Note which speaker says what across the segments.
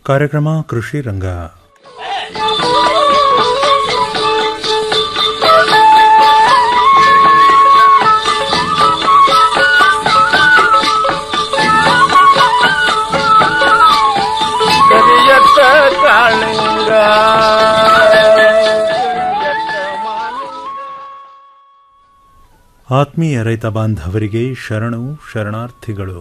Speaker 1: ಕಾರ್ಯಕ್ರಮ ಕೃಷಿ ರಂಗ
Speaker 2: ಕರಿಯತ್ತ ಕಾಳಿಂಗ ಕರಿಯತ್ತ ಮಾಲಿಂಗ.
Speaker 1: ಆತ್ಮೀಯ ರೈತ ಬಾಂಧವರಿಗೆ ಶರಣು ಶರಣಾರ್ಥಿಗಳು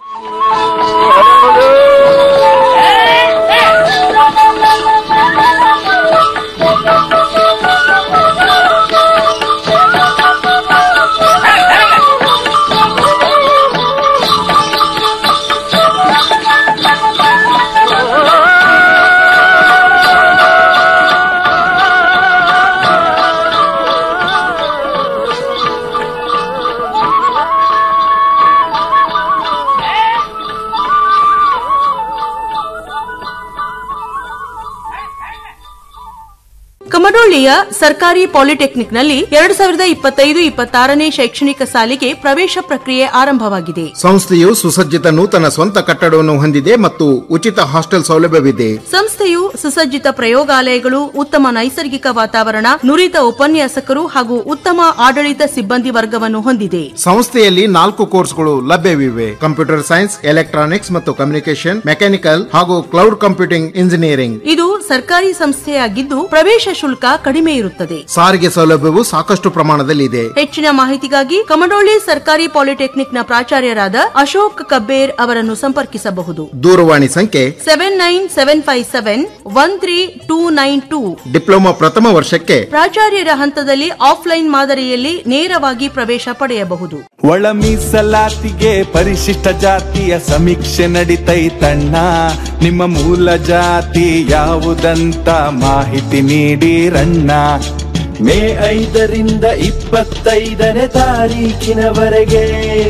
Speaker 3: ಕಮಡೋಳ್ಳಿಯ ಸರ್ಕಾರಿ ಪಾಲಿಟೆಕ್ನಿಕ್ನಲ್ಲಿ ಎರಡು ಸಾವಿರದ ಇಪ್ಪತ್ತೈದು ಇಪ್ಪತ್ತಾರನೇ ಶೈಕ್ಷಣಿಕ ಸಾಲಿಗೆ ಪ್ರವೇಶ ಪ್ರಕ್ರಿಯೆ ಆರಂಭವಾಗಿದೆ
Speaker 4: ಸಂಸ್ಥೆಯು ಸುಸಜ್ಜಿತ ನೂತನ ಸ್ವಂತ ಕಟ್ಟಡವನ್ನು ಹೊಂದಿದೆ ಮತ್ತು ಉಚಿತ ಹಾಸ್ಟೆಲ್ ಸೌಲಭ್ಯವಿದೆ
Speaker 3: ಸಂಸ್ಥೆಯು ಸುಸಜ್ಜಿತ ಪ್ರಯೋಗಾಲಯಗಳು ಉತ್ತಮ ನೈಸರ್ಗಿಕ ವಾತಾವರಣ ನುರಿತ ಉಪನ್ಯಾಸಕರು ಹಾಗೂ ಉತ್ತಮ ಆಡಳಿತ ಸಿಬ್ಬಂದಿ ವರ್ಗವನ್ನು ಹೊಂದಿದೆ
Speaker 4: ಸಂಸ್ಥೆಯಲ್ಲಿ ನಾಲ್ಕು ಕೋರ್ಸ್ಗಳು ಲಭ್ಯವಿವೆ ಕಂಪ್ಯೂಟರ್ ಸೈನ್ಸ್ ಎಲೆಕ್ಟ್ರಾನಿಕ್ಸ್ ಮತ್ತು ಕಮ್ಯುನಿಕೇಶನ್ ಮೆಕ್ಯಾನಿಕಲ್ ಹಾಗೂ ಕ್ಲೌಡ್ ಕಂಪ್ಯೂಟಿಂಗ್ ಇಂಜಿನಿಯರಿಂಗ್
Speaker 3: ಇದು ಸರ್ಕಾರಿ ಸಂಸ್ಥೆಯಾಗಿದ್ದು ಪ್ರವೇಶ ಶುಲ್ಕ ಕಡಿಮೆ ಇರುತ್ತದೆ
Speaker 4: ಸಾರಿಗೆ ಸೌಲಭ್ಯವು ಸಾಕಷ್ಟು ಪ್ರಮಾಣದಲ್ಲಿದೆ
Speaker 3: ಹೆಚ್ಚಿನ ಮಾಹಿತಿಗಾಗಿ ಕಮಡೋಳ್ಳಿ ಸರ್ಕಾರಿ ಪಾಲಿಟೆಕ್ನಿಕ್ನ ಪ್ರಾಚಾರ್ಯರಾದ ಅಶೋಕ್ ಕಬ್ಬೇರ್ ಅವರನ್ನು ಸಂಪರ್ಕಿಸಬಹುದು
Speaker 4: ದೂರವಾಣಿ ಸಂಖ್ಯೆ
Speaker 3: seven nine seven five seven one three two nine two
Speaker 4: diploma ಪ್ರಥಮ ವರ್ಷಕ್ಕೆ
Speaker 3: ಪ್ರಾಚಾರ್ಯರ ಹಂತದಲ್ಲಿ ಆಫ್ಲೈನ್ ಮಾದರಿಯಲ್ಲಿ ನೇರವಾಗಿ ಪ್ರವೇಶ ಪಡೆಯಬಹುದು
Speaker 5: ಒಳ ಮೀಸಲಾತಿಗೆ ಪರಿಶಿಷ್ಟ ಜಾತಿಯ ಸಮೀಕ್ಷೆ ನಡಿತೈತಣ್ಣ ನಿಮ್ಮ ಮೂಲ ಜಾತಿ ಯಾವುದಂತ ಮಾಹಿತಿ ನೀಡಿರಣ್ಣ
Speaker 2: ಮೇ ಐದರಿಂದ ಇಪ್ಪತ್ತೈದನೇ ತಾರೀಕಿನವರೆಗೆ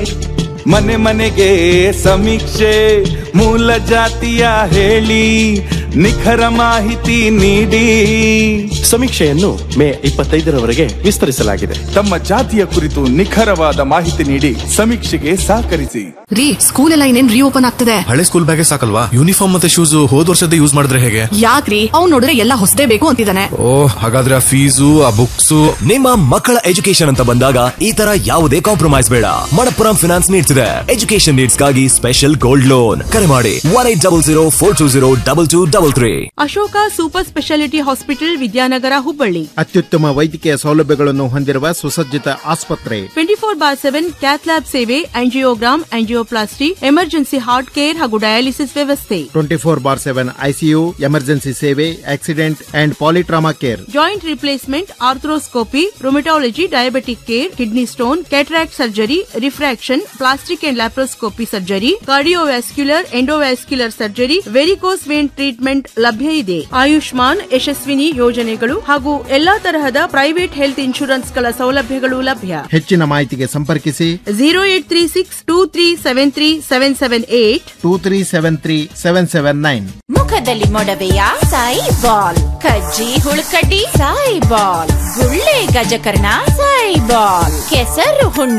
Speaker 5: ಮನೆ ಮನೆಗೆ ಸಮೀಕ್ಷೆ ಮೂಲ ಜಾತಿಯ ಹೇಳಿ ನಿಖರ ಮಾಹಿತಿ ನೀಡಿ
Speaker 6: ಸಮೀಕ್ಷೆಯನ್ನು ಮೇ ಇಪ್ಪತ್ತೈದರವರೆಗೆ ವಿಸ್ತರಿಸಲಾಗಿದೆ
Speaker 5: ತಮ್ಮ ಜಾತಿಯ ಕುರಿತು ನಿಖರವಾದ ಮಾಹಿತಿ ನೀಡಿ ಸಮೀಕ್ಷೆಗೆ ಸಹಕರಿಸಿ
Speaker 7: ರೀ ಸ್ಕೂಲ್ ಎಲ್ಲ ಇನ್ನೇನ್ ರೀಓಪನ್ ಆಗ್ತದೆ
Speaker 6: ಹಳೆ ಸ್ಕೂಲ್ ಬ್ಯಾಗೆ ಸಾಕಲ್ವಾ ಯೂನಿಫಾರ್ಮ್ ಮತ್ತೆ ಶೂಸ್ ಹೋದ್ ವರ್ಷದ ಯೂಸ್ ಮಾಡಿದ್ರೆ ಹೇಗೆ
Speaker 7: ಯಾಕ್ರಿ ಅವ್ನ್ ನೋಡಿದ್ರೆ ಎಲ್ಲ ಹೊಸದೇ ಬೇಕು ಅಂತಿದ್ದಾನೆ
Speaker 6: ಓ ಹಾಗಾದ್ರೆ ಆ ಫೀಸು ಆ ಬುಕ್ಸ್
Speaker 8: ನಿಮ್ಮ ಮಕ್ಕಳ ಎಜುಕೇಶನ್ ಅಂತ ಬಂದಾಗ ಈ ತರ ಯಾವುದೇ ಕಾಂಪ್ರಮೈಸ್ ಬೇಡ ಮಣಪ್ಪುರಂ ಫಿನಾನ್ಸ್ ನೀಡ್ತಿದೆ ಎಜುಕೇಶನ್ ನೀಡ್ಸ್ಗಾಗಿ ಸ್ಪೆಷಲ್ ಗೋಲ್ಡ್ ಲೋನ್ ಕರೆ ಮಾಡಿ one eight double zero four two zero double two double three
Speaker 3: Ashoka super speciality hospital Vidyanagar Hubballi
Speaker 4: ಅತ್ಯುತ್ತಮ ವೈದ್ಯಕೀಯ ಸೌಲಭ್ಯಗಳನ್ನು ಹೊಂದಿರುವ ಸುಸಜ್ಜಿತ ಆಸ್ಪತ್ರೆ
Speaker 3: twenty four bar seven cath lab ಸೇವೆ angiogram angioplasty emergency heart care ಹಾಗೂ ಡಯಾಲಿಸಿಸ್ ವ್ಯವಸ್ಥೆ
Speaker 4: twenty four bar seven ICU emergency ಸೇವೆ accident and polytrauma care
Speaker 3: joint replacement arthroscopy rheumatology diabetic care kidney stone cataract surgery refraction plastic and laparoscopy surgery cardiovascular endovascular surgery varicose vein treatment ಲಭ್ಯ ಇದೆ ಆಯುಷ್ಮಾನ್ ಯಶಸ್ವಿನಿ ಯೋಜನೆಗಳು ಹಾಗೂ ಎಲ್ಲಾ ತರಹದ private health ಇನ್ಶೂರೆನ್ಸ್ಗಳ ಸೌಲಭ್ಯಗಳು ಲಭ್ಯ
Speaker 4: ಹೆಚ್ಚಿನ ಮಾಹಿತಿಗೆ ಸಂಪರ್ಕಿಸಿ
Speaker 3: zero eight three six two three seven three seven seven eight
Speaker 4: two three seven three seven seven nine
Speaker 9: ಮುಖದಲ್ಲಿ ಮೊಡವೆಯ ಸಾಯಿ ಬಾಲ್ ಕಜ್ಜಿ ಹುಳುಕಡ್ಡಿ ಸಾಯಿ ಬಾಲ್ ಗುಳ್ಳೆ ಗಜಕರ್ಣ ಸಾಯಿ ಬಾಲ್ ಕೆಸರು ಹುಣ್ಣ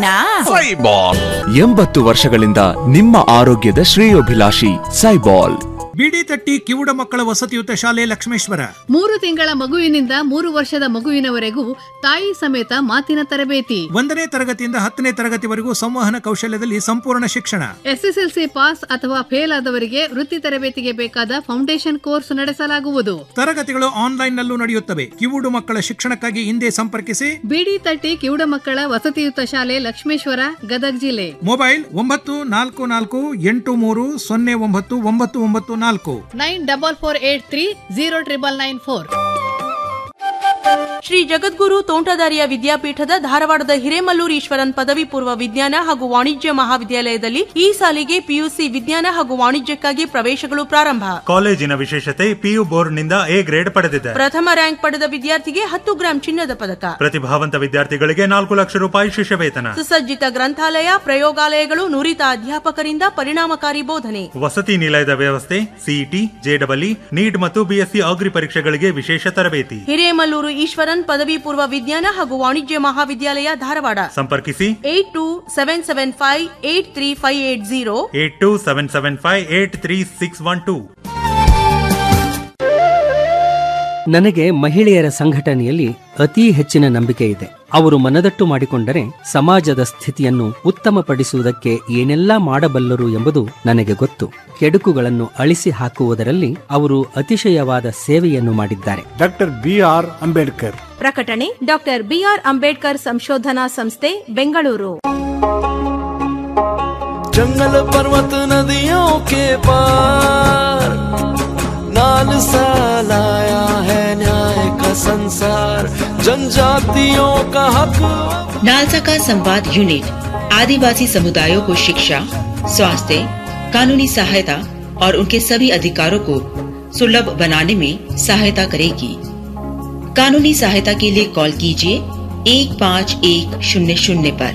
Speaker 10: ಎಂಬತ್ತು ವರ್ಷಗಳಿಂದ ನಿಮ್ಮ ಆರೋಗ್ಯದ ಶ್ರೇಯೋಭಿಲಾಷಿ ಸೈಬಾಲ್
Speaker 11: ಬಿಡಿ ತಟ್ಟಿ ಕಿವುಡ ಮಕ್ಕಳ ವಸತಿಯುತ ಶಾಲೆ ಲಕ್ಷ್ಮೇಶ್ವರ
Speaker 12: ಮೂರು ತಿಂಗಳ ಮಗುವಿನಿಂದ ಮೂರು ವರ್ಷದ ಮಗುವಿನವರೆಗೂ ತಾಯಿ ಸಮೇತ ಮಾತಿನ ತರಬೇತಿ
Speaker 11: ಒಂದನೇ ತರಗತಿಯಿಂದ ಹತ್ತನೇ ತರಗತಿವರೆಗೂ ಸಂವಹನ ಕೌಶಲ್ಯದಲ್ಲಿ ಸಂಪೂರ್ಣ ಶಿಕ್ಷಣ
Speaker 12: ಎಸ್ಎಸ್ಎಲ್ಸಿ ಪಾಸ್ ಅಥವಾ ಫೇಲ್ ಆದವರಿಗೆ ವೃತ್ತಿ ತರಬೇತಿಗೆ ಬೇಕಾದ ಫೌಂಡೇಶನ್ ಕೋರ್ಸ್ ನಡೆಸಲಾಗುವುದು
Speaker 11: ತರಗತಿಗಳು ಆನ್ಲೈನ್ ನಲ್ಲೂ ನಡೆಯುತ್ತವೆ ಕಿವುಡು ಮಕ್ಕಳ ಶಿಕ್ಷಣಕ್ಕಾಗಿ ಹಿಂದೆ ಸಂಪರ್ಕಿಸಿ
Speaker 12: ಬಿಡಿ ತಟ್ಟಿ ಕಿವುಡ ಮಕ್ಕಳ ವಸತಿಯುತ ಶಾಲೆ ಲಕ್ಷ್ಮೇಶ್ವರ ಗದಗ್ ಜಿಲ್ಲೆ
Speaker 11: ಮೊಬೈಲ್ ಒಂಬತ್ತು ನಾಲ್ಕು ನಾಲ್ಕು ಎಂಟು ಮೂರು ಸೊನ್ನೆ ಒಂಬತ್ತು ಒಂಬತ್ತು ಒಂಬತ್ತು ನಾಲ್ಕು
Speaker 12: nine double four eight three zero triple nine four
Speaker 3: Shri Jagadguru Tontadarya ವಿದ್ಯಾಪೀಠದ ಧಾರವಾಡದ ಹಿರೇಮಲ್ಲೂರು ಈಶ್ವರನ್ ಪದವಿ ಪೂರ್ವ ವಿಜ್ಞಾನ ಹಾಗೂ ವಾಣಿಜ್ಯ ಮಹಾವಿದ್ಯಾಲಯದಲ್ಲಿ ಈ ಸಾಲಿಗೆ ಪಿಯುಸಿ ವಿಜ್ಞಾನ ಹಾಗೂ ವಾಣಿಜ್ಯಕ್ಕಾಗಿ ಪ್ರವೇಶಗಳು ಪ್ರಾರಂಭ
Speaker 1: ಕಾಲೇಜಿನ ವಿಶೇಷತೆ ಪಿಯು ಬೋರ್ಡ್ನಿಂದ ಎ ಗ್ರೇಡ್ ಪಡೆದಿದೆ
Speaker 3: ಪ್ರಥಮ ರ್ಯಾಂಕ್ ಪಡೆದ ವಿದ್ಯಾರ್ಥಿಗೆ ಹತ್ತು ಗ್ರಾಂ ಚಿನ್ನದ ಪದಕ
Speaker 1: ಪ್ರತಿಭಾವಂತ ವಿದ್ಯಾರ್ಥಿಗಳಿಗೆ ನಾಲ್ಕು ಲಕ್ಷ ರೂಪಾಯಿ ಶಿಷ್ಯ ವೇತನ
Speaker 3: ಸುಸಜ್ಜಿತ ಗ್ರಂಥಾಲಯ ಪ್ರಯೋಗಾಲಯಗಳು ನುರಿತ ಅಧ್ಯಾಪಕರಿಂದ ಪರಿಣಾಮಕಾರಿ ಬೋಧನೆ
Speaker 1: ವಸತಿ ನಿಲಯದ ವ್ಯವಸ್ಥೆ ಸಿಇಟಿ ಜೆಡಬ್ಲ್ಇ ನೀಟ್ ಮತ್ತು ಬಿಎಸ್ಸಿ ಅಗ್ರಿ ಪರೀಕ್ಷೆಗಳಿಗೆ ವಿಶೇಷ ತರಬೇತಿ
Speaker 3: ಹಿರೇಮಲ್ಲೂರು ಈಶ್ವರನ್ ಪದವಿ ಪೂರ್ವ ವಿಜ್ಞಾನ ಹಾಗೂ ವಾಣಿಜ್ಯ ಮಹಾವಿದ್ಯಾಲಯ ಧಾರವಾಡ
Speaker 1: ಸಂಪರ್ಕಿಸಿ
Speaker 3: eight two seven seven five eight three five eight zero
Speaker 1: eight two seven seven five eight three six one two
Speaker 13: ನನಗೆ ಮಹಿಳೆಯರ ಸಂಘಟನೆಯಲ್ಲಿ ಅತಿ ಹೆಚ್ಚಿನ ನಂಬಿಕೆ ಇದೆ ಅವರು ಮನದಟ್ಟು ಮಾಡಿಕೊಂಡರೆ ಸಮಾಜದ ಸ್ಥಿತಿಯನ್ನು ಉತ್ತಮಪಡಿಸುವುದಕ್ಕೆ ಏನೆಲ್ಲ ಮಾಡಬಲ್ಲರು ಎಂಬುದು ನನಗೆ ಗೊತ್ತು ಕೆಡುಕುಗಳನ್ನು ಅಳಿಸಿ ಹಾಕುವುದರಲ್ಲಿ ಅವರು ಅತಿಶಯವಾದ ಸೇವೆಯನ್ನು ಮಾಡಿದ್ದಾರೆ
Speaker 14: ಡಾಕ್ಟರ್ ಬಿ ಆರ್ ಅಂಬೇಡ್ಕರ್
Speaker 3: ಪ್ರಕಟಣೆ ಡಾಕ್ಟರ್ ಬಿಆರ್ ಅಂಬೇಡ್ಕರ್ ಸಂಶೋಧನಾ ಸಂಸ್ಥೆ ಬೆಂಗಳೂರು
Speaker 2: जंगल पर्वत नदियों के पार नाल साल आया है न्याय का संसार जनजातियों का हक
Speaker 15: नालसा का संवाद यूनिट आदिवासी समुदायों को शिक्षा स्वास्थ्य कानूनी सहायता और उनके सभी अधिकारों को सुलभ बनाने में सहायता करेगी कानूनी सहायता के लिए कॉल कीजिए एक पाँच एक शून्य शून्य पर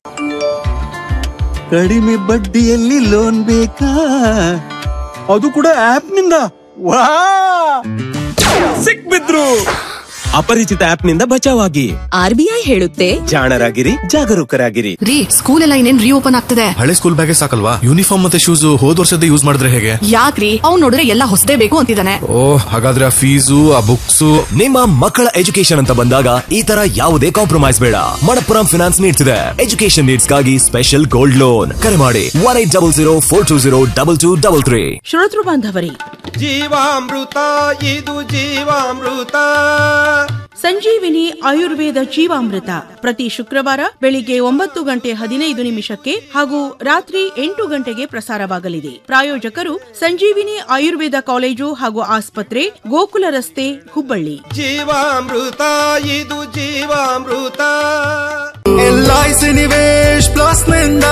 Speaker 16: ಕಡಿಮೆ ಬಡ್ಡಿಯಲ್ಲಿ ಲೋನ್ ಬೇಕಾ ಅದು ಕೂಡ ಆಪ್ ನಿಂದ ವಾ
Speaker 17: ಸಿಕ್ಬಿದ್ರು ಅಪರಿಚಿತ ಆಪ್ ನಿಂದ ಬಚಾವಾಗಿ
Speaker 7: ಆರ್ಬಿಐ ಹೇಳುತ್ತೆ
Speaker 17: ಜಾಣರಾಗಿರಿ ಜಾಗರೂಕರಾಗಿರಿ
Speaker 7: ರೀ ಸ್ಕೂಲ್ ಎಲ್ಲ ಇನ್ನೇನ್ ರೀಓಪನ್ ಆಗ್ತದೆ
Speaker 6: ಹಳೆ ಸ್ಕೂಲ್ ಬ್ಯಾಗೇ ಸಾಕಲ್ವಾ ಯೂನಿಫಾರ್ಮ್ ಮತ್ತೆ ಶೂಸ್ ಹೋದ್ ವರ್ಷದ ಯೂಸ್ ಮಾಡಿದ್ರೆ ಹೇಗೆ
Speaker 7: ಯಾಕ್ರಿ ಅವ್ನ್ ನೋಡಿದ್ರೆ ಎಲ್ಲ ಹೊಸದೇ ಬೇಕು ಅಂತಿದ್ದಾನೆ
Speaker 6: ಓ ಹಾಗಾದ್ರೆ ಆ ಫೀಸು ಆ ಬುಕ್ಸ್
Speaker 8: ನಿಮ್ಮ ಮಕ್ಕಳ ಎಜುಕೇಶನ್ ಅಂತ ಬಂದಾಗ ಈ ತರ ಯಾವುದೇ ಕಾಂಪ್ರಮೈಸ್ ಬೇಡ ಮಣಪ್ಪುರಂ ಫಿನಾನ್ಸ್ ನೀಡ್ತಿದೆ ಎಜುಕೇಶನ್ ನೀಡ್ಸ್ಗಾಗಿ ಸ್ಪೆಷಲ್ ಗೋಲ್ಡ್ ಲೋನ್ ಕರೆ ಮಾಡಿ one eight double zero four two zero double two double three
Speaker 3: ಶ್ರೋತೃ ಬಾಂಧವರೇ
Speaker 2: ಜೀವಾಮೃತ ಇದು ಜೀವಾಮೃತ
Speaker 3: ಸಂಜೀವಿನಿ ಆಯುರ್ವೇದ ಜೀವಾಮೃತ ಪ್ರತಿ ಶುಕ್ರವಾರ ಬೆಳಿಗ್ಗೆ ಒಂಬತ್ತು ಗಂಟೆ ಹದಿನೈದು ನಿಮಿಷಕ್ಕೆ ಹಾಗೂ ರಾತ್ರಿ ಎಂಟು ಗಂಟೆಗೆ ಪ್ರಸಾರವಾಗಲಿದೆ ಪ್ರಾಯೋಜಕರು ಸಂಜೀವಿನಿ ಆಯುರ್ವೇದ ಕಾಲೇಜು ಹಾಗೂ ಆಸ್ಪತ್ರೆ ಗೋಕುಲ ರಸ್ತೆ ಹುಬ್ಬಳ್ಳಿ
Speaker 2: ಜೀವಾಮೃತ ಇದು ಜೀವಾಮೃತ
Speaker 16: ಎಲ್ಐಸಿ ನಿವೇಶ್ ಪ್ಲಸ್ ನಿಂದ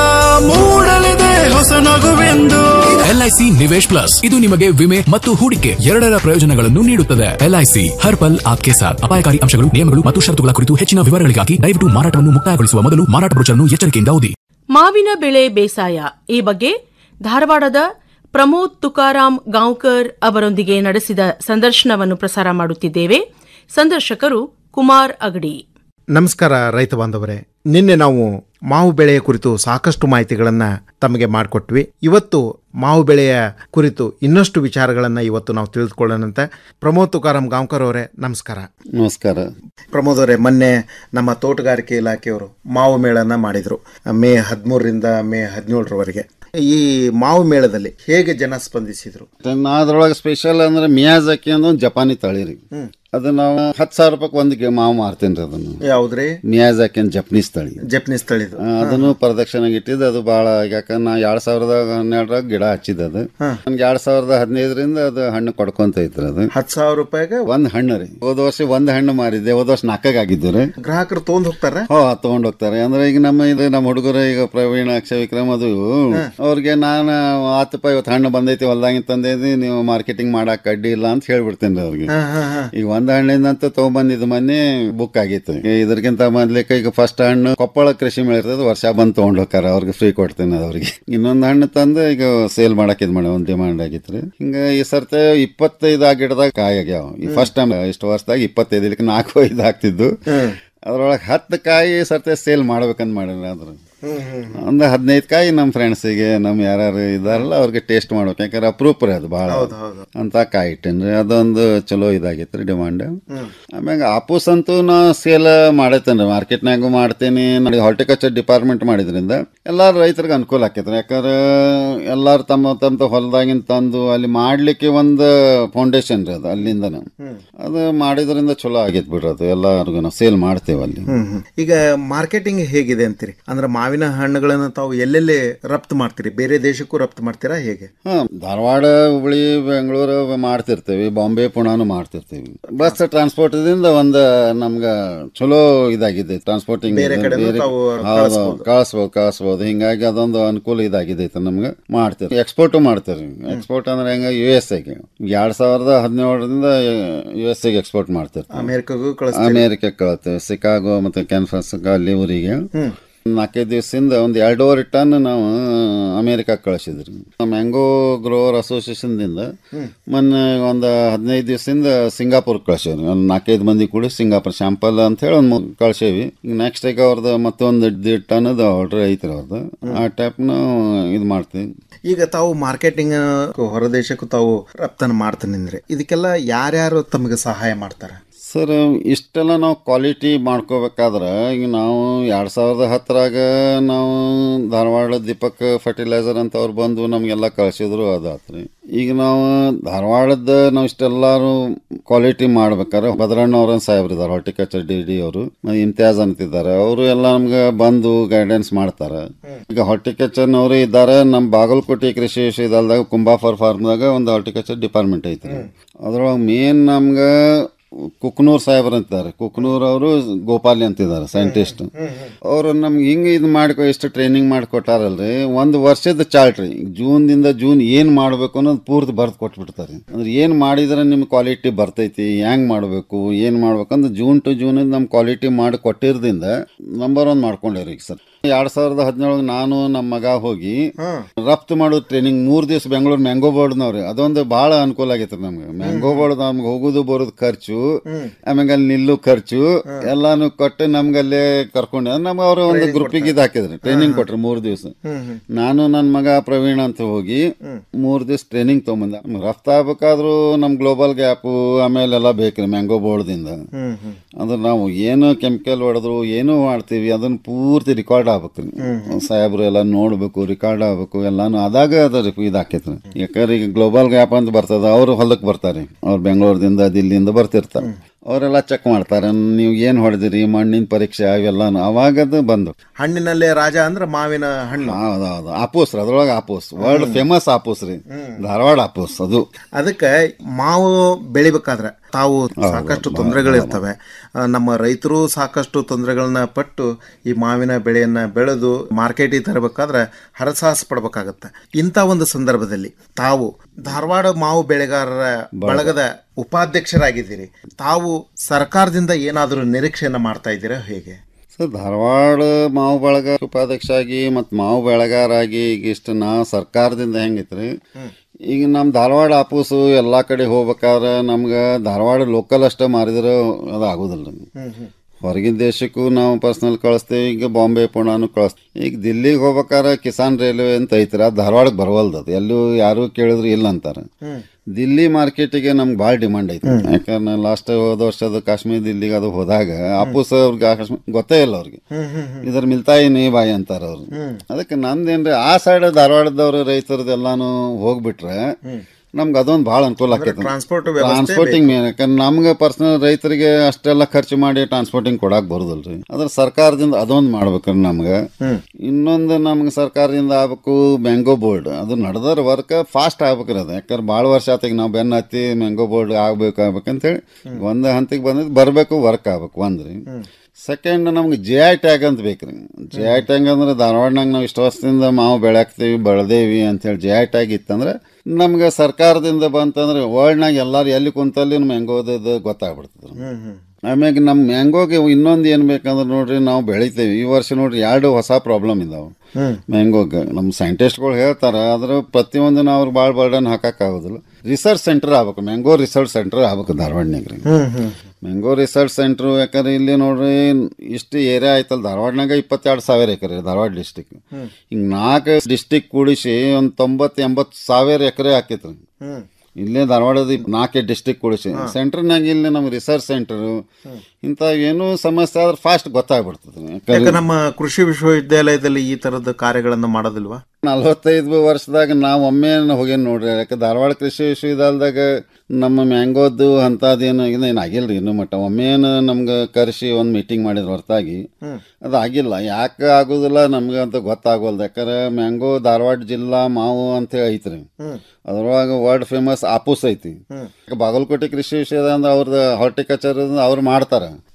Speaker 16: ಮೂಡಲಿದೆ ಹೊಸ ನಗುವೆಂದು
Speaker 18: ಎಲ್ಐಸಿ ನಿವೇಶ್ ಪ್ಲಸ್ ಇದು ನಿಮಗೆ ವಿಮೆ ಮತ್ತು ಹೂಡಿಕೆ ಎರಡರ ಪ್ರಯೋಜನಗಳನ್ನು ನೀಡುತ್ತದೆ ಎಲ್ಐಸಿ ಹರ್ ಪಲ್ ಆಪ್ಕೆ ಸಾಥ್ ಅಪಾಯಕಾರಿ ಅಂಶಗಳು ನಿಯಮಗಳು ಮತ್ತು ಷರತ್ತುಗಳ ಕುರಿತು ಹೆಚ್ಚಿನ ವಿವರಗಳಿಗಾಗಿ ದಯವಿಟ್ಟು ಮಾರಾಟವನ್ನು ಮುಕ್ತಾಯಗೊಳಿಸುವ ಮೊದಲು ಮಾರಾಟ ಬ್ರೋಚರ್ನ್ನು ಎಚ್ಚರಿಕೆಯಿಂದ ಓದಿ
Speaker 3: ಮಾವಿನ ಬೆಳೆ ಬೇಸಾಯ ಈ ಬಗ್ಗೆ ಧಾರವಾಡದ ಪ್ರಮೋದ್ ತುಕಾರಾಂ ಗಾಂವ್ಕರ್ ಅವರೊಂದಿಗೆ ನಡೆಸಿದ ಸಂದರ್ಶನವನ್ನು ಪ್ರಸಾರ ಮಾಡುತ್ತಿದ್ದೇವೆ ಸಂದರ್ಶಕರು ಕುಮಾರ್ ಅಗಡಿ
Speaker 4: ನಮಸ್ಕಾರ ರೈತ ಬಾಂಧವರೇ ನಿನ್ನೆ ನಾವು ಮಾವು ಬೆಳೆಯ ಕುರಿತು ಸಾಕಷ್ಟು ಮಾಹಿತಿಗಳನ್ನ ತಮಗೆ ಮಾಡಿಕೊಟ್ವಿ ಇವತ್ತು ಮಾವು ಬೆಳೆಯ ಕುರಿತು ಇನ್ನಷ್ಟು ವಿಚಾರಗಳನ್ನ ಇವತ್ತು ನಾವು ತಿಳಿದುಕೊಳ್ಳೋಣಂತೆ ಪ್ರಮೋದ್ ತುಕಾರಾಮ್ ಗಾಂವ್ಕರ್ ಅವರೇ ನಮಸ್ಕಾರ
Speaker 19: ನಮಸ್ಕಾರ
Speaker 4: ಪ್ರಮೋದ್ ಅವರೇ ಮೊನ್ನೆ ನಮ್ಮ ತೋಟಗಾರಿಕೆ ಇಲಾಖೆಯವರು ಮಾವು ಮೇಳನ ಮಾಡಿದ್ರು ಮೇ ಹದಿಮೂರರಿಂದ ಮೇ ಹದಿನೇಳರವರೆಗೆ ಈ ಮಾವು ಮೇಳದಲ್ಲಿ ಹೇಗೆ ಜನ ಸ್ಪಂದಿಸಿದ್ರು
Speaker 19: ಅದ್ರೊಳಗೆ ಸ್ಪೆಷಲ್ ಅಂದ್ರೆ ಮಿಯಾಜಾಕಿ ಅನ್ನೋ ಒಂದು ಜಪಾನಿ ತಳಿ ರೀ ಅದು ನಾವು ಹತ್ತು ಸಾವಿರ ರೂಪಾಯಿ ಒಂದಿಗೆ ಮಾವು ಮಾರ್ತೀನಿ ರೀ ಅದನ್ನು
Speaker 4: ಯಾವ್ದ್ರಿ
Speaker 19: ಮಿಯಾಜಾಕಿ ಅಂತ ಜಪನೀಸ್ ತಳಿ
Speaker 4: ಜಪನೀಸ್ ತಳಿದು
Speaker 19: ಆ, ಅದನ್ನು ಪ್ರದಕ್ಷಿಣೆಗೆ ಇಟ್ಟಿದ್ದು ಅದು ಭಾಳ ಯಾಕಂದ್ರೆ ನಾ ಎರಡ್ ಸಾವಿರದ ಹನ್ನೆರಡರಾಗ ಗಿಡ ಹಚ್ಚಿದ ಅದು ನನ್ಗೆ ಎರಡ್ ಸಾವಿರದ ಹದಿನೈದರಿಂದ ಅದು ಹಣ್ಣು ಕೊಡ್ಕೊಂತ ಐತ್ರಿ ಅದು
Speaker 4: ಹತ್ತು ಸಾವಿರ ರೂಪಾಯಿಗೆ
Speaker 19: ಒಂದ್ ಹಣ್ಣು ರೀ ಹೋದ ವರ್ಷ ಒಂದ್ ಹಣ್ಣು ಮಾರಿದ್ದೆ ಹೋದ ವರ್ಷ ನಾಲ್ಕಾಗ ಆಗಿದ್ದು ರೀ
Speaker 4: ಗ್ರಾಹಕರು ತೊಗೊಂಡ್ ಹೋಗ್ತಾರ
Speaker 19: ಹೋ ತಗೊಂಡ್ ಹೋಗ್ತಾರೆ ಅಂದ್ರೆ ಈಗ ನಮ್ಮ ಇದು ನಮ್ಮ ಹುಡುಗರು ಈಗ ಪ್ರವೀಣ ಅಕ್ಷಯ ವಿಕ್ರಮ್ ಅದು ಅವ್ರಿಗೆ ನಾನು ಆತಪ್ಪ ಇವತ್ತು ಹಣ್ಣು ಬಂದೈತಿ ಹೊಲ್ದಾಗಿನ ತಂದೈತಿ ನೀವು ಮಾರ್ಕೆಟಿಂಗ್ ಮಾಡಕ್ ಅಡ್ಡಿ ಇಲ್ಲ ಅಂತ ಹೇಳ್ಬಿಡ್ತೇನೆ ರೀ ಅವ್ರಿಗೆ ಈಗ ಒಂದ್ ಹಣ್ಣಿನಂತ ತಗೊಂಬಂದಿದ್ದು ಮೊನ್ನೆ ಬುಕ್ ಆಗಿತ್ತು ಈಗ ಇದ್ರಗಿಂತ ಮೊದ್ಲಿಕ್ಕೆ ಈಗ ಫಸ್ಟ್ ಹಣ್ಣು ಕೊಪ್ಪಳ ಕೃಷಿ ಮೇಳ ಇರ್ತದೆ ವರ್ಷ ಬಂದು ತಗೊಂಡ್ ಹೋಗ್ತಾರ ಅವ್ರಿಗೆ ಫ್ರೀ ಕೊಡ್ತೇನೆ ಅವ್ರಿಗೆ ಇನ್ನೊಂದ್ ಹಣ್ಣು ತಂದು ಈಗ ಸೇಲ್ ಮಾಡಕ್ ಇದ್ ಮಾಡಿ ಒಂದ್ ಡಿಮಾಂಡ್ ಆಗಿತ್ತು ರೀ ಹಿಂಗ ಈ ಸರ್ತೆ ಇಪ್ಪತ್ತೈದು ಆ ಗಿಡದಾಗ ಕಾಯಿ ಆಗ್ಯಾವ ಈ ಫಸ್ಟ್ ಟೈಮ್ ಇಷ್ಟು ವರ್ಷದಾಗ ಇಪ್ಪತ್ತೈದು ಇದಕ್ಕೆ ನಾಲ್ಕು ಐದು ಆಗ್ತಿದ್ದು ಅದ್ರೊಳಗೆ ಹತ್ತು ಕಾಯಿ ಸರ್ತೆ ಸೇಲ್ ಮಾಡ್ಬೇಕಂತ ಮಾಡಿಲ್ಲ ಅದ್ರ ಒಂದು ಹದಿನೈದು ಕಾಯಿ ನಮ್ಮ ಫ್ರೆಂಡ್ಸಿಗೆ ನಮ್ಮ ಯಾರ್ಯಾರು ಇದಾರಲ್ಲ ಅವ್ರಿಗೆ ಟೇಸ್ಟ್ ಮಾಡ್ಬೇಕು ಯಾಕಂದ್ರೆ ಅಪ್ರೂಪ್ ರೀ ಅದು ಭಾಳ ಅಂತ ಕಾಯಿ ಇಟ್ಟೇನ್ರಿ ಅದೊಂದು ಚಲೋ ಇದಾಗೈತೆ ರೀ ಡಿಮಾಂಡ್ ಆಮ್ಯಾಗ ಆಪೂಸ್ ಅಂತೂ ನಾ ಸೇಲ್ ಮಾಡತ್ತೇನೆ ಮಾರ್ಕೆಟ್ನಾಗೂ ಮಾಡ್ತೀನಿ ನನಗೆ ಹಾರ್ಟಿಕಲ್ಚರ್ ಡಿಪಾರ್ಟ್ಮೆಂಟ್ ಮಾಡಿದ್ರಿಂದ ಎಲ್ಲಾರು ರೈತರಿಗೆ ಅನುಕೂಲ ಆಕೈತ್ರಿ ಯಾಕಂದ್ರೆ ಎಲ್ಲಾರು ತಮ್ಮ ತಮ್ಮ ಹೊಲದಾಗಿನ ತಂದು ಅಲ್ಲಿ ಮಾಡ್ಲಿಕ್ಕೆ ಒಂದು ಫೌಂಡೇಶನ್ ರೀ ಅದು ಅಲ್ಲಿಂದನ ಅದು ಮಾಡಿದ್ರಿಂದ ಚಲೋ ಆಗೈತೆ ಬಿಡ್ರಿ ಅದು ಎಲ್ಲರಿಗೂ ನಾವು ಸೇಲ್ ಮಾಡ್ತೇವೆ ಅಲ್ಲಿ
Speaker 4: ಹ್ಮ್ ಹ್ಮ್. ಈಗ ಮಾರ್ಕೆಟಿಂಗ್ ಹೇಗಿದೆ ಅಂತೀರಿ ಅಂದ್ರೆ ಮಾವಿನ ಹಣ್ಣುಗಳನ್ನ ತಾವು ಎಲ್ಲೆಲ್ಲಿ ರಫ್ತು ಮಾಡ್ತೀರಿ ಬೇರೆ ದೇಶಕ್ಕೂ ರಫ್ತು ಮಾಡ್ತೀರಾ ಹೇಗೆ
Speaker 19: ಹಾ ಧಾರವಾಡ ಹುಬ್ಳಿ ಬೆಂಗಳೂರು ಮಾಡ್ತಿರ್ತೀವಿ ಬಾಂಬೆ ಪುಣಾನು ಮಾಡ್ತಿರ್ತೀವಿ ಬಸ್ ಟ್ರಾನ್ಸ್ಪೋರ್ಟ್ ದಿಂದ ಒಂದು ನಮ್ಗ ಚಲೋ ಇದಾಗಿದೆ ಟ್ರಾನ್ಸ್ಪೋರ್ಟಿಂಗ್
Speaker 4: ಬೇರೆ ಕಡೆನೂ ತಾವು ಕಳಿಸ್ಬೋದು.
Speaker 19: ಕಳಿಸ್ಬೋದು ಕಳಿಸ್ಬೋದು ಹಿಂಗಾಗಿ ಅದೊಂದು ಅನುಕೂಲ ಇದಾಗಿದೆ ನಮ್ಗೆ ಮಾಡ್ತೀವಿ ಎಕ್ಸ್ಪೋರ್ಟ್ ಮಾಡ್ತೀವಿ ಎಕ್ಸ್ಪೋರ್ಟ್ ಅಂದ್ರೆ ಹೆಂಗ ಯು ಎಸ್ ಎಗೆ ಎರಡ್ ಸಾವಿರದ ಹದಿನೇಳರಿಂದ ಯು ಎಸ್ ಎಗೆ ಎಕ್ಸ್ಪೋರ್ಟ್ ಮಾಡ್ತಿರ್ತೀವಿ
Speaker 4: ಅಮೆರಿಕಗೂ ಕಳಿಸ್ತೀರಿ
Speaker 19: ಅಮೇರಿಕ ಕಳತ್ತೇವೆ ಸಿಕಾಗೋ ಮತ್ತೆ ಕ್ಯಾನ್ ಫ್ರಾನ್ಸಿಸ್ಕೋ ಅಲ್ಲಿ ಊರಿಗೆ ನಾಲ್ಕೈದು ದಿವಸದಿಂದ ಒಂದು ಎರಡೂವರೆ ಟನ್ ನಾವು ಅಮೇರಿಕಾಕ್ಕೆ ಕಳಿಸಿದ್ರಿ ಮ್ಯಾಂಗೋ ಗ್ರೋವರ್ ಅಸೋಸಿಯೇಷನ್ದಿಂದ ಮೊನ್ನೆ ಒಂದು ಹದಿನೈದು ದಿವಸದಿಂದ ಸಿಂಗಾಪುರ್ ಕಳ್ಸೇವ್ರಿ ಒಂದು ನಾಲ್ಕೈದು ಮಂದಿ ಕೂಡಿ ಸಿಂಗಾಪುರ್ ಶಾಂಪಲ್ ಅಂತ ಹೇಳಿ ಒಂದು ಕಳ್ಸೇವಿ ಈಗ ನೆಕ್ಸ್ಟ್ ಈಗ ಅವ್ರದ್ದು ಮತ್ತೊಂದು ದೀಡ್ ಟನ್ದು ಆರ್ಡ್ರ್ ಐತ್ರಿ ಅವ್ರದ್ದು ಆ ಟೈಪ್ ನಾವು ಇದು ಮಾಡ್ತೀವಿ
Speaker 4: ಈಗ ತಾವು ಮಾರ್ಕೆಟಿಂಗ್ ಹೊರದೇಶಕ್ಕೂ ತಾವು ರಫ್ತನ್ನು ಮಾಡ್ತೀನಿ ಅಂದ್ರೆ ಇದಕ್ಕೆಲ್ಲ ಯಾರ್ಯಾರು ತಮಗೆ ಸಹಾಯ ಮಾಡ್ತಾರೆ
Speaker 19: ಸರ್ ಇಷ್ಟೆಲ್ಲ ನಾವು ಕ್ವಾಲಿಟಿ ಮಾಡ್ಕೋಬೇಕಾದ್ರೆ ಈಗ ನಾವು ಎರಡು ಸಾವಿರದ ಹತ್ತರಾಗ ನಾವು ಧಾರವಾಡ ದೀಪಕ್ ಫರ್ಟಿಲೈಸರ್ ಅಂತ ಅವ್ರು ಬಂದು ನಮಗೆಲ್ಲ ಕಳಿಸಿದ್ರು ಅದಾತ್ರಿ ಈಗ ನಾವು ಧಾರವಾಡದ ನಾವು ಇಷ್ಟೆಲ್ಲಾರು ಕ್ವಾಲಿಟಿ ಮಾಡ್ಬೇಕಾದ್ರೆ ಭದ್ರಣ್ಣ ಅವ್ರ ಸಾಹೇಬ್ರು ಇದಾರೆ ಹಾರ್ಟಿಕಲ್ಚರ್ ಡಿ ಡಿ ಅವರು ಇಮ್ತಿಯಾಜ್ ಅಂತಿದ್ದಾರೆ ಅವರು ಎಲ್ಲ ನಮ್ಗೆ ಬಂದು ಗೈಡೆನ್ಸ್ ಮಾಡ್ತಾರೆ ಈಗ ಹಾರ್ಟಿಕಲ್ಚರ್ನವರು ಇದ್ದಾರೆ ನಮ್ಮ ಬಾಗಲಕೋಟೆ ಕೃಷಿ ವಿಶ್ವವಿದ್ಯಾಲಯದಾಗ ಕುಂಬಾಫರ್ ಫಾರ್ಮ್ದಾಗ ಒಂದು ಹಾರ್ಟಿಕಲ್ಚರ್ ಡಿಪಾರ್ಟ್ಮೆಂಟ್ ಐತಿ ಅದ್ರೊಳಗೆ ಮೇನ್ ನಮ್ಗೆ ಕುಕ್ನೂರ್ ಸಾಹೇಬ್ರು ಅಂತಿದ್ದಾರೆ ಕುಕ್ನೂರ್ ಅವರು ಗೋಪಾಲಿ ಅಂತಿದ್ದಾರೆ ಸೈಂಟಿಸ್ಟ್ ಅವರು ನಮ್ಗೆ ಹಿಂಗೆ ಇದು ಮಾಡ್ಕೊ ಎಷ್ಟು ಟ್ರೈನಿಂಗ್ ಮಾಡಿಕೊಟ್ಟಾರಲ್ರಿ ಒಂದು ವರ್ಷದ ಚಾರ್ಟ್ ರೀ ಜೂನ್ದಿಂದ ಜೂನ್ ಏನು ಮಾಡಬೇಕು ಅನ್ನೋದು ಪೂರ್ತಿ ಬರ್ದು ಕೊಟ್ಬಿಡ್ತಾರೆ ಅಂದ್ರೆ ಏನು ಮಾಡಿದ್ರೆ ನಿಮ್ಮ ಕ್ವಾಲಿಟಿ ಬರ್ತೈತಿ ಹೆಂಗ್ ಮಾಡಬೇಕು ಏನು ಮಾಡ್ಬೇಕು ಅಂದ್ರೆ ಜೂನ್ ಟು ಜೂನ್ ನಮ್ಮ ಕ್ವಾಲಿಟಿ ಮಾಡಿ ಕೊಟ್ಟಿರೋದ್ರಿಂದ ನಂಬರ್ ಒನ್ ಮಾಡ್ಕೊಂಡೇವ್ರಿ ಈಗ ಸರ್ ಎರಡ್ ಸಾವಿರದ ಹದಿನೇಳಗೆ ನಾನು ನಮ್ಮ ಮಗ ಹೋಗಿ ರಫ್ತು ಮಾಡೋದು ಟ್ರೈನಿಂಗ್ ಮೂರ್ ದಿವಸ ಬೆಂಗಳೂರು ಮ್ಯಾಂಗೋ ಬೋರ್ಡ್ನವ್ರಿ ಅದೊಂದು ಬಹಳ ಅನುಕೂಲ ಆಗೈತೆ ನಮ್ಗೆ ಮ್ಯಾಂಗೋ ಬೋರ್ಡ್ ನಮ್ಗೆ ಹೋಗುದು ಬರೋದು ಖರ್ಚು ಆಮೇಲೆ ಅಲ್ಲಿ ನಿಲ್ಲು ಖರ್ಚು ಎಲ್ಲಾನು ಕೊಟ್ಟು ನಮ್ಗೆ ಅಲ್ಲೇ ಕರ್ಕೊಂಡು ನಮ್ಗೆ ಅವರು ಒಂದು ಗ್ರೂಪಿಗೆ ಇದು ಹಾಕಿದ್ರಿ ಟ್ರೈನಿಂಗ್ ಕೊಟ್ರಿ ಮೂರ್ ದಿವಸ ನಾನು ನನ್ನ ಮಗ ಪ್ರವೀಣ್ ಅಂತ ಹೋಗಿ ಮೂರ್ ದಿವಸ ಟ್ರೈನಿಂಗ್ ತೊಗೊಂಬಂದ ರಫ್ತು ಆಗ್ಬೇಕಾದ್ರೂ ನಮ್ ಗ್ಲೋಬಲ್ ಗ್ಯಾಪು ಆಮೇಲೆ ಎಲ್ಲ ಬೇಕ್ರಿ ಮ್ಯಾಂಗೋ ಬೋರ್ಡ್ದಿಂದ ಅಂದ್ರೆ ನಾವು ಏನು ಕೆಮಿಕಲ್ ಹೊಡೆದ್ರು ಏನೂ ಮಾಡ್ತೀವಿ ಅದನ್ನ ಪೂರ್ತಿ ರೆಕಾರ್ಡ್ ಆಗ್ಬೇಕ್ರಿ ಸಾಹೇಬ್ರು ಎಲ್ಲ ನೋಡ್ಬೇಕು ರಿಕಾರ್ಡ್ ಆಗ್ಬೇಕು ಎಲ್ಲಾನು ಅದಾಗ ಅದ ಇದು ಆಕೈತ್ರಿ ಯಾಕಂದ್ರೆ ಈಗ ಗ್ಲೋಬಲ್ ಗ್ಯಾಪ್ ಅಂತ ಬರ್ತದ ಅವ್ರು ಹೊಲಕ್ಕೆ ಬರ್ತಾರೆ ಅವ್ರು ಬೆಂಗಳೂರದಿಂದ ದಿಲ್ಲಿಯಿಂದ ಬರ್ತಿರ್ತಾರೆ ಅವರೆಲ್ಲ ಚೆಕ್ ಮಾಡ್ತಾರೆ ನೀವು ಏನು ಹೊಡೆದಿರಿ ಮಣ್ಣಿನ ಪರೀಕ್ಷೆ ಅವೆಲ್ಲಾನು ಅವಾಗದು ಬಂದು
Speaker 4: ಹಣ್ಣಿನಲ್ಲೇ ರಾಜ ಅಂದ್ರೆ ಮಾವಿನ ಹಣ್ಣು
Speaker 19: ಹೌದೌದು ಆಪೂಸ್ ರೀ ಅದ್ರೊಳಗೆ ಆಪೂಸ್ ವರ್ಲ್ಡ್ ಫೇಮಸ್ ಆಪೂಸ್ ರೀ ಧಾರವಾಡ ಆಪೂಸ್ ಅದು
Speaker 4: ಅದಕ್ಕೆ ಮಾವು ಬೆಳಿಬೇಕಾದ್ರೆ ತಾವು ಸಾಕಷ್ಟು ತೊಂದರೆಗಳಿರ್ತವೆ ಆ, ನಮ್ಮ ರೈತರು ಸಾಕಷ್ಟು ತೊಂದರೆಗಳನ್ನ ಪಟ್ಟು ಈ ಮಾವಿನ ಬೆಳೆಯನ್ನ ಬೆಳೆದು ಮಾರ್ಕೆಟಿಗೆ ತರಬೇಕಾದ್ರೆ ಹರಸಾಹಸ ಪಡ್ಬೇಕಾಗತ್ತೆ ಇಂಥ ಒಂದು ಸಂದರ್ಭದಲ್ಲಿ ತಾವು ಧಾರವಾಡ ಮಾವು ಬೆಳೆಗಾರರ ಬಳಗದ ಉಪಾಧ್ಯಕ್ಷರಾಗಿದ್ದೀರಿ ತಾವು ಸರ್ಕಾರದಿಂದ ಏನಾದರೂ ನಿರೀಕ್ಷೆಯನ್ನ ಮಾಡ್ತಾ ಇದ್ದೀರಾ ಹೇಗೆ
Speaker 19: ಸರ್ ಧಾರವಾಡ ಮಾವು ಬಳಗ ಉಪಾಧ್ಯಕ್ಷ ಆಗಿ ಮತ್ತು ಮಾವು ಬೆಳೆಗಾರಾಗಿ ಈಗ ಇಷ್ಟು ನಾ ಸರ್ಕಾರದಿಂದ ಹೆಂಗೈತ್ರಿ ಈಗ ನಮ್ಮ ಧಾರವಾಡ ಆಫೀಸು ಎಲ್ಲ ಕಡೆ ಹೋಗ್ಬೇಕಾದ್ರೆ ನಮ್ಗೆ ಧಾರವಾಡ ಲೋಕಲ್ ಅಷ್ಟೇ ಮಾರಿದ್ರೆ ಅದು ಆಗೋದಿಲ್ಲ ಹೊರಗಿನ ದೇಶಕ್ಕೂ ನಾವು ಪರ್ಸ್ನಲ್ ಕಳಿಸ್ತೇವೆ ಈಗ ಬಾಂಬೆ ಪುಣಾನು ಕಳಿಸ್ತೀವಿ ಈಗ ದಿಲ್ಲಿಗೆ ಹೋಗ್ಬೇಕಾದ್ರೆ ಕಿಸಾನ್ ರೈಲ್ವೆ ಅಂತ ಐತ್ರಿ ಅದು ಧಾರವಾಡಕ್ಕೆ ಬರವಲ್ದು ಅದು ಎಲ್ಲೂ ಯಾರು ಕೇಳಿದ್ರು ಇಲ್ಲ ಅಂತಾರೆ ದಿಲ್ಲಿ ಮಾರ್ಕೆಟಿಗೆ ನಮ್ಗೆ ಭಾಳ ಡಿಮಾಂಡ್ ಐತಿ ಯಾಕಂದ್ರೆ ಲಾಸ್ಟ್ ಹೋದ ವರ್ಷದ ಕಾಶ್ಮೀರ ದಿಲ್ಲಿಗೆ ಅದು ಹೋದಾಗ ಆಪೂಸ್ ಅವ್ರಿಗೆ ಆಕಸ್ಮ- ಗೊತ್ತೇ ಇಲ್ಲ ಅವ್ರಿಗೆ ಇದ್ರ ಮಿಲ್ತಾಯಿ ನೀ ಬಾಯಿ ಅಂತಾರ ಅವ್ರು ಅದಕ್ಕೆ ನಂದೇನ್ರಿ ಆ ಸೈಡ್ ಧಾರವಾಡದವ್ರು ರೈತರದೆಲ್ಲಾನು ಹೋಗ್ಬಿಟ್ರೆ ನಮ್ಗೆ ಅದೊಂದು ಭಾಳ ಅನುಕೂಲ ಆಕೈತಿ
Speaker 4: transport ವ್ಯವಸ್ಥೆ
Speaker 19: ಟ್ರಾನ್ಸ್ಪೋರ್ಟಿಂಗ್ ಮೇನ್ ಯಾಕಂದ್ರೆ ನಮ್ಗೆ ಪರ್ಸನಲ್ ರೈತರಿಗೆ ಅಷ್ಟೆಲ್ಲ ಖರ್ಚು ಮಾಡಿ ಟ್ರಾನ್ಸ್ಪೋರ್ಟಿಂಗ್ ಕೊಡಕ್ ಬರುದಿಲ್ರಿ ಅದ್ರ ಸರ್ಕಾರದಿಂದ ಅದೊಂದು ಮಾಡ್ಬೇಕ್ರಿ ನಮ್ಗೆ ಇನ್ನೊಂದು ನಮ್ಗೆ ಸರ್ಕಾರದಿಂದ ಆಗ್ಬೇಕು ಮ್ಯಾಂಗೋ ಬೋರ್ಡ್ ಅದು ನಡೆದ್ರ ವರ್ಕ್ ಫಾಸ್ಟ್ ಆಗ್ಬೇಕ್ರಿ ಅದು ಯಾಕಂದ್ರೆ ಭಾಳ ವರ್ಷ ಆತಿಗೆ ನಾವು ಬೆನ್ನ ಹತ್ತಿ ಮ್ಯಾಂಗೋ ಬೋರ್ಡ್ ಆಗ್ಬೇಕು ಆಗ್ಬೇಕಂತೇಳಿ ಒಂದು ಹಂತಕ್ಕೆ ಬಂದಿದ್ದು ಬರಬೇಕು ವರ್ಕ್ ಆಗ್ಬೇಕು ಒಂದ್ರಿ ಸೆಕೆಂಡ್ ನಮ್ಗೆ ಜೆ ಐ ಟ್ಯಾಗ್ ಅಂತ ಬೇಕ್ರಿ ಜೆ ಐ ಟ್ಯಾಗ್ ಅಂದ್ರೆ ಧಾರವಾಡನಾಗ ನಾವು ಇಷ್ಟು ವರ್ಷದಿಂದ ಮಾವು ಬೆಳಾಕ್ತೀವಿ ಬೆಳೆದೇವಿ ಅಂತೇಳಿ ಜೆ ಐ ಟ್ಯಾಗ್ ಇತ್ತಂದ್ರೆ ನಮ್ಗೆ ಸರ್ಕಾರದಿಂದ ಬಂತಂದ್ರೆ ವರ್ಲ್ಡ್ನಾಗ ಎಲ್ಲಾರು ಎಲ್ಲಿ ಕುಂತಲ್ಲಿ ಮ್ಯಾಂಗೋದದ್ದು ಗೊತ್ತಾಗ್ಬಿಡ್ತದೆ ಆಮ್ಯಾಗ ನಮ್ಮ ಮ್ಯಾಂಗೋಗೆ ಇನ್ನೊಂದು ಏನು ಬೇಕಂದ್ರೆ ನೋಡ್ರಿ ನಾವು ಬೆಳಿತೇವೆ ಈ ವರ್ಷ ನೋಡ್ರಿ ಎರಡು ಹೊಸ ಪ್ರಾಬ್ಲಮ್ ಇದಾವೆ ಮ್ಯಾಂಗೋಗೆ ನಮ್ಮ ಸೈಂಟಿಸ್ಟ್ಗಳು ಹೇಳ್ತಾರೆ ಆದ್ರೆ ಪ್ರತಿಯೊಂದು ನಾವು ಅವ್ರಿಗೆ ಭಾಳ ಬರ್ಡನ್ ಹಾಕಕ್ಕಾಗೋದಿಲ್ಲ ರಿಸರ್ಚ್ ಸೆಂಟರ್ ಆಗ್ಬೇಕು ಮ್ಯಾಂಗೋ ರಿಸರ್ಚ್ ಸೆಂಟರ್ ಆಗ್ಬೇಕು ಧಾರವಾಡನಾಗ ರೀ ಮ್ಯಾಂಗೋ ರಿಸರ್ಚ್ ಸೆಂಟ್ರು ಯಾಕಂದ್ರೆ ಇಲ್ಲಿ ನೋಡ್ರಿ ಇಷ್ಟು ಏರಿಯಾ ಆಯ್ತಲ್ಲ ಧಾರವಾಡನಾಗ ಇಪ್ಪತ್ತೆರಡು ಸಾವಿರ ಎಕರೆ ಧಾರವಾಡ ಡಿಸ್ಟಿಕ್ ಹಿಂಗೆ ನಾಲ್ಕು ಡಿಸ್ಟಿಕ್ ಕೂಡಿಸಿ ಒಂದು ತೊಂಬತ್ತು ಎಂಬತ್ತು ಸಾವಿರ ಎಕರೆ ಆಕೈತ್ರಿ ಇಲ್ಲೇ ಧಾರವಾಡದ ನಾಲ್ಕೇ ಡಿಸ್ಟಿಕ್ ಕೂಡಿಸಿ ಸೆಂಟರ್ನಾಗ ಇಲ್ಲಿ ನಮ್ಮ ರಿಸರ್ಚ್ ಸೆಂಟರ್ ಇಂಥ ಏನೂ ಸಮಸ್ಯೆ ಆದ್ರೆ ಫಾಸ್ಟ್ ಗೊತ್ತಾಗ್ಬಿಡ್ತದೆ
Speaker 4: ಯಾಕೆ ನಮ್ಮ ಕೃಷಿ ವಿಶ್ವವಿದ್ಯಾಲಯದಲ್ಲಿ ಈ ತರದ ಕಾರ್ಯಗಳನ್ನು ಮಾಡೋದಿಲ್ವಾ
Speaker 19: ನಲವತ್ತೈದು ವರ್ಷದಾಗ ನಾವು ಒಮ್ಮೆ ಹೋಗೇನು ನೋಡ್ರಿ ಯಾಕೆ ಧಾರವಾಡ ಕೃಷಿ ವಿಶ್ವವಿದ್ಯಾಲಯದಾಗ ನಮ್ಮ ಮ್ಯಾಂಗೋದು ಅಂಥದ್ದೇನು ಏನು ಆಗಿಲ್ರಿ ಇನ್ನೂ ಮಟ್ಟ ಒಮ್ಮೆನು ನಮ್ಗೆ ಕರೆಸಿ ಒಂದು ಮೀಟಿಂಗ್ ಮಾಡಿದ್ರು ಹೊರತಾಗಿ ಅದು ಆಗಿಲ್ಲ ಯಾಕೆ ಆಗೋದಿಲ್ಲ ನಮ್ಗೆ ಅಂತ ಗೊತ್ತಾಗೋಲ್ದು ಯಾಕಂದ್ರೆ ಮ್ಯಾಂಗೋ ಧಾರವಾಡ ಜಿಲ್ಲಾ ಮಾವು ಅಂತ ಹೇಳಿ ಐತ್ರಿ ಅದ್ರೊಳಗೆ ವರ್ಲ್ಡ್ ಫೇಮಸ್ ಆಪೂಸ್ ಐತಿ ಬಾಗಲಕೋಟೆ ಕೃಷಿ ವಿಷಯದ ಅವ್ರದ್ದು ಹಾರ್ಟಿಕಲ್ಚರ್ ಅವ್ರು ಮಾಡ್ತಾರ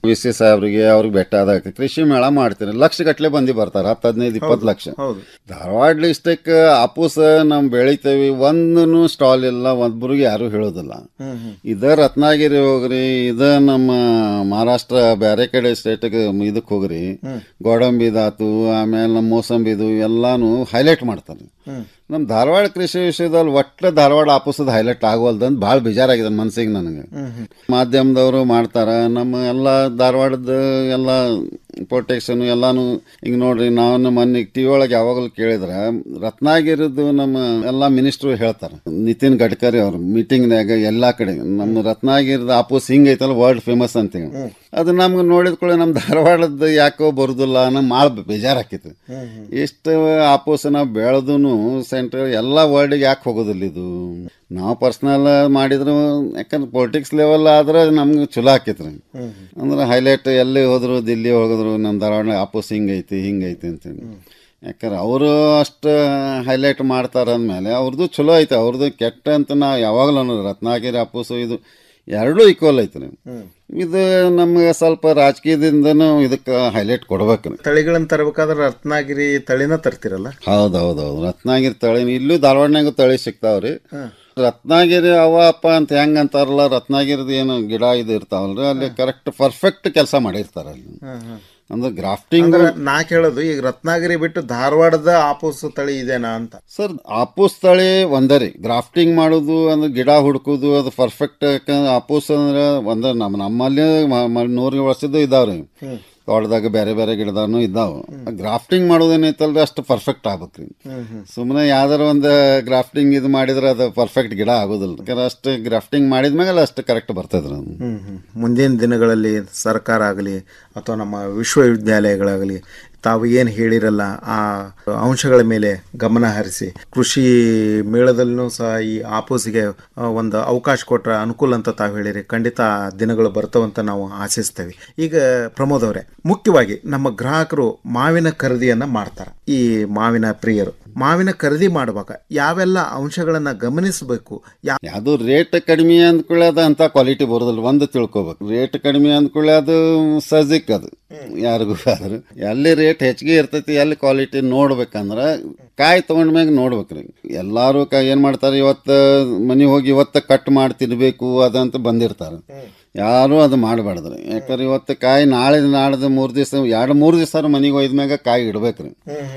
Speaker 19: ವಿ ಸಿ ಸಾಹೇಬ್ರಿಗೆ ಅವ್ರಿಗೆ ಬೆಟ್ಟ ಆದಾಗ ಕೃಷಿ ಮೇಳ ಮಾಡ್ತೀನಿ ಲಕ್ಷ ಗಟ್ಲೆ ಬಂದಿ ಬರ್ತಾರೆ ಹತ್ತು ಹದಿನೈದು ಇಪ್ಪತ್ತು ಲಕ್ಷ
Speaker 4: ಹೌದು
Speaker 19: ಧಾರವಾಡ ಡಿಸ್ಟಿಕ್ ಅಪ್ಪುಸ ನಾವು ಬೆಳಿತೇವಿ ಒಂದೂ ಸ್ಟಾಲ್ ಇಲ್ಲ ಒಬ್ಬರಿಗೆ ಯಾರು ಹೇಳೋದಿಲ್ಲ
Speaker 4: ಹ್ಮ್ ಹ್ಮ್
Speaker 19: ಇದ ರತ್ನಾಗಿರಿ ಹೋಗ್ರಿ ಇದ ನಮ್ಮ ಮಹಾರಾಷ್ಟ್ರ ಬೇರೆ ಕಡೆ ಸ್ಟೇಟ್ಗೆ ಇದಕ್ಕೆ ಹೋಗ್ರಿ
Speaker 4: ಹ್ಮ್.
Speaker 19: ಗೋಡಂಬಿದಾತು ಆಮೇಲೆ ನಮ್ಮ ಮೋಸಂಬಿದು ಎಲ್ಲಾನು ಹೈಲೈಟ್ ಮಾಡ್ತಾರೆ
Speaker 4: ಹ್ಮ್.
Speaker 19: ನಮ್ಮ ಧಾರವಾಡ ಕೃಷಿ ವಿಷಯದಲ್ಲಿ ಒಟ್ಟು ಧಾರವಾಡ ಆಪುಸದ ಹೈಲೈಟ್ ಆಗೋಲ್ದಂತ ಭಾಳ ಬೇಜಾರಾಗಿದೆ ಮನ್ಸಿಗೆ ನನಗೆ
Speaker 4: ಹ್ಮ್ ಹ್ಮ್
Speaker 19: ಮಾಧ್ಯಮದವರು ಮಾಡ್ತಾರ ನಮ್ಮ ಎಲ್ಲ ಧಾರವಾಡದ ಎಲ್ಲ ಪ್ರೊಟೆಕ್ಷನ್ ಎಲ್ಲಾನು ಈಗ ನೋಡ್ರಿ ನಾನು ಮೊನ್ನೆ ಟಿ ಒಳಗೆ ಯಾವಾಗಲೂ ಕೇಳಿದ್ರೆ ರತ್ನಾಗಿರಿದು ನಮ್ಮ ಎಲ್ಲ ಮಿನಿಸ್ಟ್ರು ಹೇಳ್ತಾರೆ ನಿತಿನ್ ಗಡ್ಕರಿ ಅವರು ಮೀಟಿಂಗ್ನಾಗ ಎಲ್ಲಾ ಕಡೆ ನಮ್ಮ ರತ್ನಾಗಿರಿದ ಆಪೂಸ್ ಹಿಂಗೈತಲ್ಲ ವರ್ಲ್ಡ್ ಫೇಮಸ್ ಅಂತೇಳಿ ಅದು ನಮ್ಗೆ ನೋಡಿದ ಕೂಡ ನಮ್ಮ ಧಾರವಾಡದ ಯಾಕೋ ಬರುದಿಲ್ಲ ನಮ್ಮ ಮಾಳ ಬೇಜಾರಾಕಿತ್ತು ಇಷ್ಟು ಆಪೂಸ್ ನಾವು ಬೆಳೆದು ಸೆಂಟ್ರಲ್ ಎಲ್ಲ ವರ್ಲ್ಡಿಗೆ ಯಾಕೆ ಹೋಗೋದಿಲ್ಲ ಇದು ನಾವು ಪರ್ಸ್ನಲ್ ಮಾಡಿದ್ರು ಯಾಕಂದ್ರೆ ಪೊಲಿಟಿಕ್ಸ್ ಲೆವೆಲ್ ಆದ್ರೆ ನಮ್ಗೆ ಚಲೋ ಆಕೈತ್ರಿ ಅಂದ್ರೆ ಹೈಲೈಟ್ ಎಲ್ಲಿ ಹೋದ್ರು ದಿಲ್ಲಿ ಹೋಗಿದ್ರು ನಮ್ಮ ಧಾರವಾಡ ಆಪೋಸ್ ಹಿಂಗೈತಿ ಹಿಂಗೈತಿ ಅಂತೇಳಿ ಯಾಕಂದ್ರೆ ಅವರು ಅಷ್ಟು ಹೈಲೈಟ್ ಮಾಡ್ತಾರ ಅಂದಮೇಲೆ ಅವ್ರದ್ದು ಚಲೋ ಐತೆ ಅವ್ರದ್ದು ಕೆಟ್ಟ ಅಂತ ನಾವು ಯಾವಾಗಲೂ ಅನ್ನೋದು ರತ್ನಾಗಿರಿ ಅಪ್ಪುಸು ಇದು ಎರಡೂ ಈಕ್ವಲ್ ಐತ್ರಿ ಇದು ನಮ್ಗೆ ಸ್ವಲ್ಪ ರಾಜಕೀಯದಿಂದನೂ ಇದಕ್ಕೆ ಹೈಲೈಟ್ ಕೊಡ್ಬೇಕು
Speaker 4: ತಳಿಗಳನ್ನ ತರಬೇಕಾದ್ರೆ ರತ್ನಾಗಿರಿ ತಳಿನ ತರ್ತಿರಲ್ಲ
Speaker 19: ಹೌದು ಹೌದು ಹೌದು ರತ್ನಾಗಿರಿ ತಳಿ ಇಲ್ಲೂ ಧಾರವಾಡನಾಗ ತಳಿ ಸಿಗ್ತಾವ್ರಿ ರತ್ನಾಗಿರಿ ಅವ ಅಪ್ಪ ಅಂತ ಹೆಂಗ್ ಅಂತಾರಲ್ಲ ರತ್ನಾಗಿರಿದ ಏನು ಗಿಡ ಇದು ಇರ್ತಾವಲ್ರಿ ಅಲ್ಲಿ ಕರೆಕ್ಟ್ ಪರ್ಫೆಕ್ಟ್ ಕೆಲಸ ಮಾಡಿರ್ತಾರ ಅಲ್ಲಿ ಅಂದ್ರೆ ಗ್ರಾಫ್ಟಿಂಗ್
Speaker 4: ಅಂದ್ರೆ ನಾ ಕೇಳೋದು ಈಗ ರತ್ನಾಗಿರಿ ಬಿಟ್ಟು ಧಾರವಾಡದ ಆಪೂಸ್ ತಳಿ ಇದೆನಾ ಅಂತ
Speaker 19: ಸರ್ ಆಪೂಸ್ ತಳಿ ಒಂದೇ ರೀ ಗ್ರಾಫ್ಟಿಂಗ್ ಮಾಡೋದು ಅಂದ್ರೆ ಗಿಡ ಹುಡುಕೋದು ಅದು ಪರ್ಫೆಕ್ಟ್ ಆಪೂಸ್ ಅಂದ್ರೆ ಒಂದ ನಮ್ಮ ನಮ್ಮಲ್ಲಿ ಮ- ಮ- ನೂರು ವರ್ಷದ್ದು ಇದಾವ್ರಿ
Speaker 4: ಹ್ಮ್.
Speaker 19: ತೋಟದಾಗ ಬೇರೆ ಬೇರೆ ಗಿಡದಾನು ಇದಾವ ಗ್ರಾಫ್ಟಿಂಗ್ ಮಾಡೋದೇನೈತಲ್ರಿ ಅಷ್ಟು ಪರ್ಫೆಕ್ಟ್ ಆಗ್ಬೇಕ್ರಿ
Speaker 4: ಹ್ಮ್ ಹ್ಮ್
Speaker 19: ಸುಮ್ಮನೆ ಯಾವ್ದಾರ ಒಂದು ಗ್ರಾಫ್ಟಿಂಗ್ ಇದು ಮಾಡಿದ್ರೆ ಅದು ಪರ್ಫೆಕ್ಟ್ ಗಿಡ ಆಗೋದಿಲ್ಲ ಯಾಕಂದ್ರೆ ಅಷ್ಟು ಗ್ರಾಫ್ಟಿಂಗ್ ಮಾಡಿದ್ಮೇಲೆ ಅಷ್ಟು ಕರೆಕ್ಟ್ ಬರ್ತದ್ರಿ ಅದು
Speaker 4: ಹ್ಮ್ ಹ್ಮ್ ಮುಂದಿನ ದಿನಗಳಲ್ಲಿ ಸರ್ಕಾರ ಆಗಲಿ ಅಥವಾ ನಮ್ಮ ವಿಶ್ವವಿದ್ಯಾಲಯಗಳಾಗಲಿ ತಾವು ಏನು ಹೇಳಿರಲ್ಲ ಆ ಅಂಶಗಳ ಮೇಲೆ ಗಮನ ಹರಿಸಿ ಕೃಷಿ ಮೇಳದಲ್ಲೂ ಸಹ ಈ ಆಪೋಸಿಗೆ ಆ, ಒಂದು ಅವಕಾಶ ಕೊಟ್ಟರೆ ಅನುಕೂಲ ಅಂತ ತಾವು ಹೇಳಿರಿ ಖಂಡಿತ ಆ ದಿನಗಳು ಬರ್ತವಂತ ನಾವು ಆಶಿಸ್ತೇವೆ ಈಗ ಪ್ರಮೋದ್ ಅವರೇ ಮುಖ್ಯವಾಗಿ ನಮ್ಮ ಗ್ರಾಹಕರು ಮಾವಿನ ಖರೀದಿಯನ್ನ ಮಾಡ್ತಾರೆ ಈ ಮಾವಿನ ಪ್ರಿಯರು ಮಾವಿನ ಖರೀದಿ ಮಾಡುವಾಗ ಯಾವೆಲ್ಲ ಅಂಶಗಳನ್ನ ಗಮನಿಸಬೇಕು ಯಾ
Speaker 19: ಅದು ರೇಟ್ ಕಡಿಮೆ ಅಂದ್ಕೊಳ್ಳಿ ಅದು ಅಂತ ಕ್ವಾಲಿಟಿ ಬರೋದಿಲ್ಲ ಒಂದು ತಿಳ್ಕೊಬೇಕು ರೇಟ್ ಕಡಿಮೆ ಅಂದ್ಕೊಳ್ಳಿ ಅದು ಸಜಿಕ್ ಅದು ಯಾರಿಗೂ ಆದ್ರೆ ಎಲ್ಲಿ ರೇಟ್ ಹೆಚ್ಚಿಗೆ ಇರ್ತೈತಿ ಎಲ್ಲಿ ಕ್ವಾಲಿಟಿ ನೋಡ್ಬೇಕಂದ್ರೆ ಕಾಯಿ ತೊಗೊಂಡ್ಮ್ಯಾಗ ನೋಡ್ಬೇಕ್ರಿ ಎಲ್ಲಾರು ಕಾ ಏನು ಮಾಡ್ತಾರೆ ಇವತ್ತು ಮನೆ ಹೋಗಿ ಇವತ್ತು ಕಟ್ ಮಾಡಿ ತಿನ್ಬೇಕು ಅದಂತ ಬಂದಿರ್ತಾರೆ ಯಾರು ಅದು ಮಾಡಬಾರ್ದ್ರಿ ಯಾಕಂದ್ರೆ ಇವತ್ತು ಕಾಯಿ ನಾಳೆ ನಾಡ್ದು ಮೂರು ದಿವಸ ಎರಡು ಮೂರು ದಿವಸ ಮನೆಗೆ ಒಯ್ದ್ಮ್ಯಾಗ ಕಾಯಿ ಇಡ್ಬೇಕ್ರಿ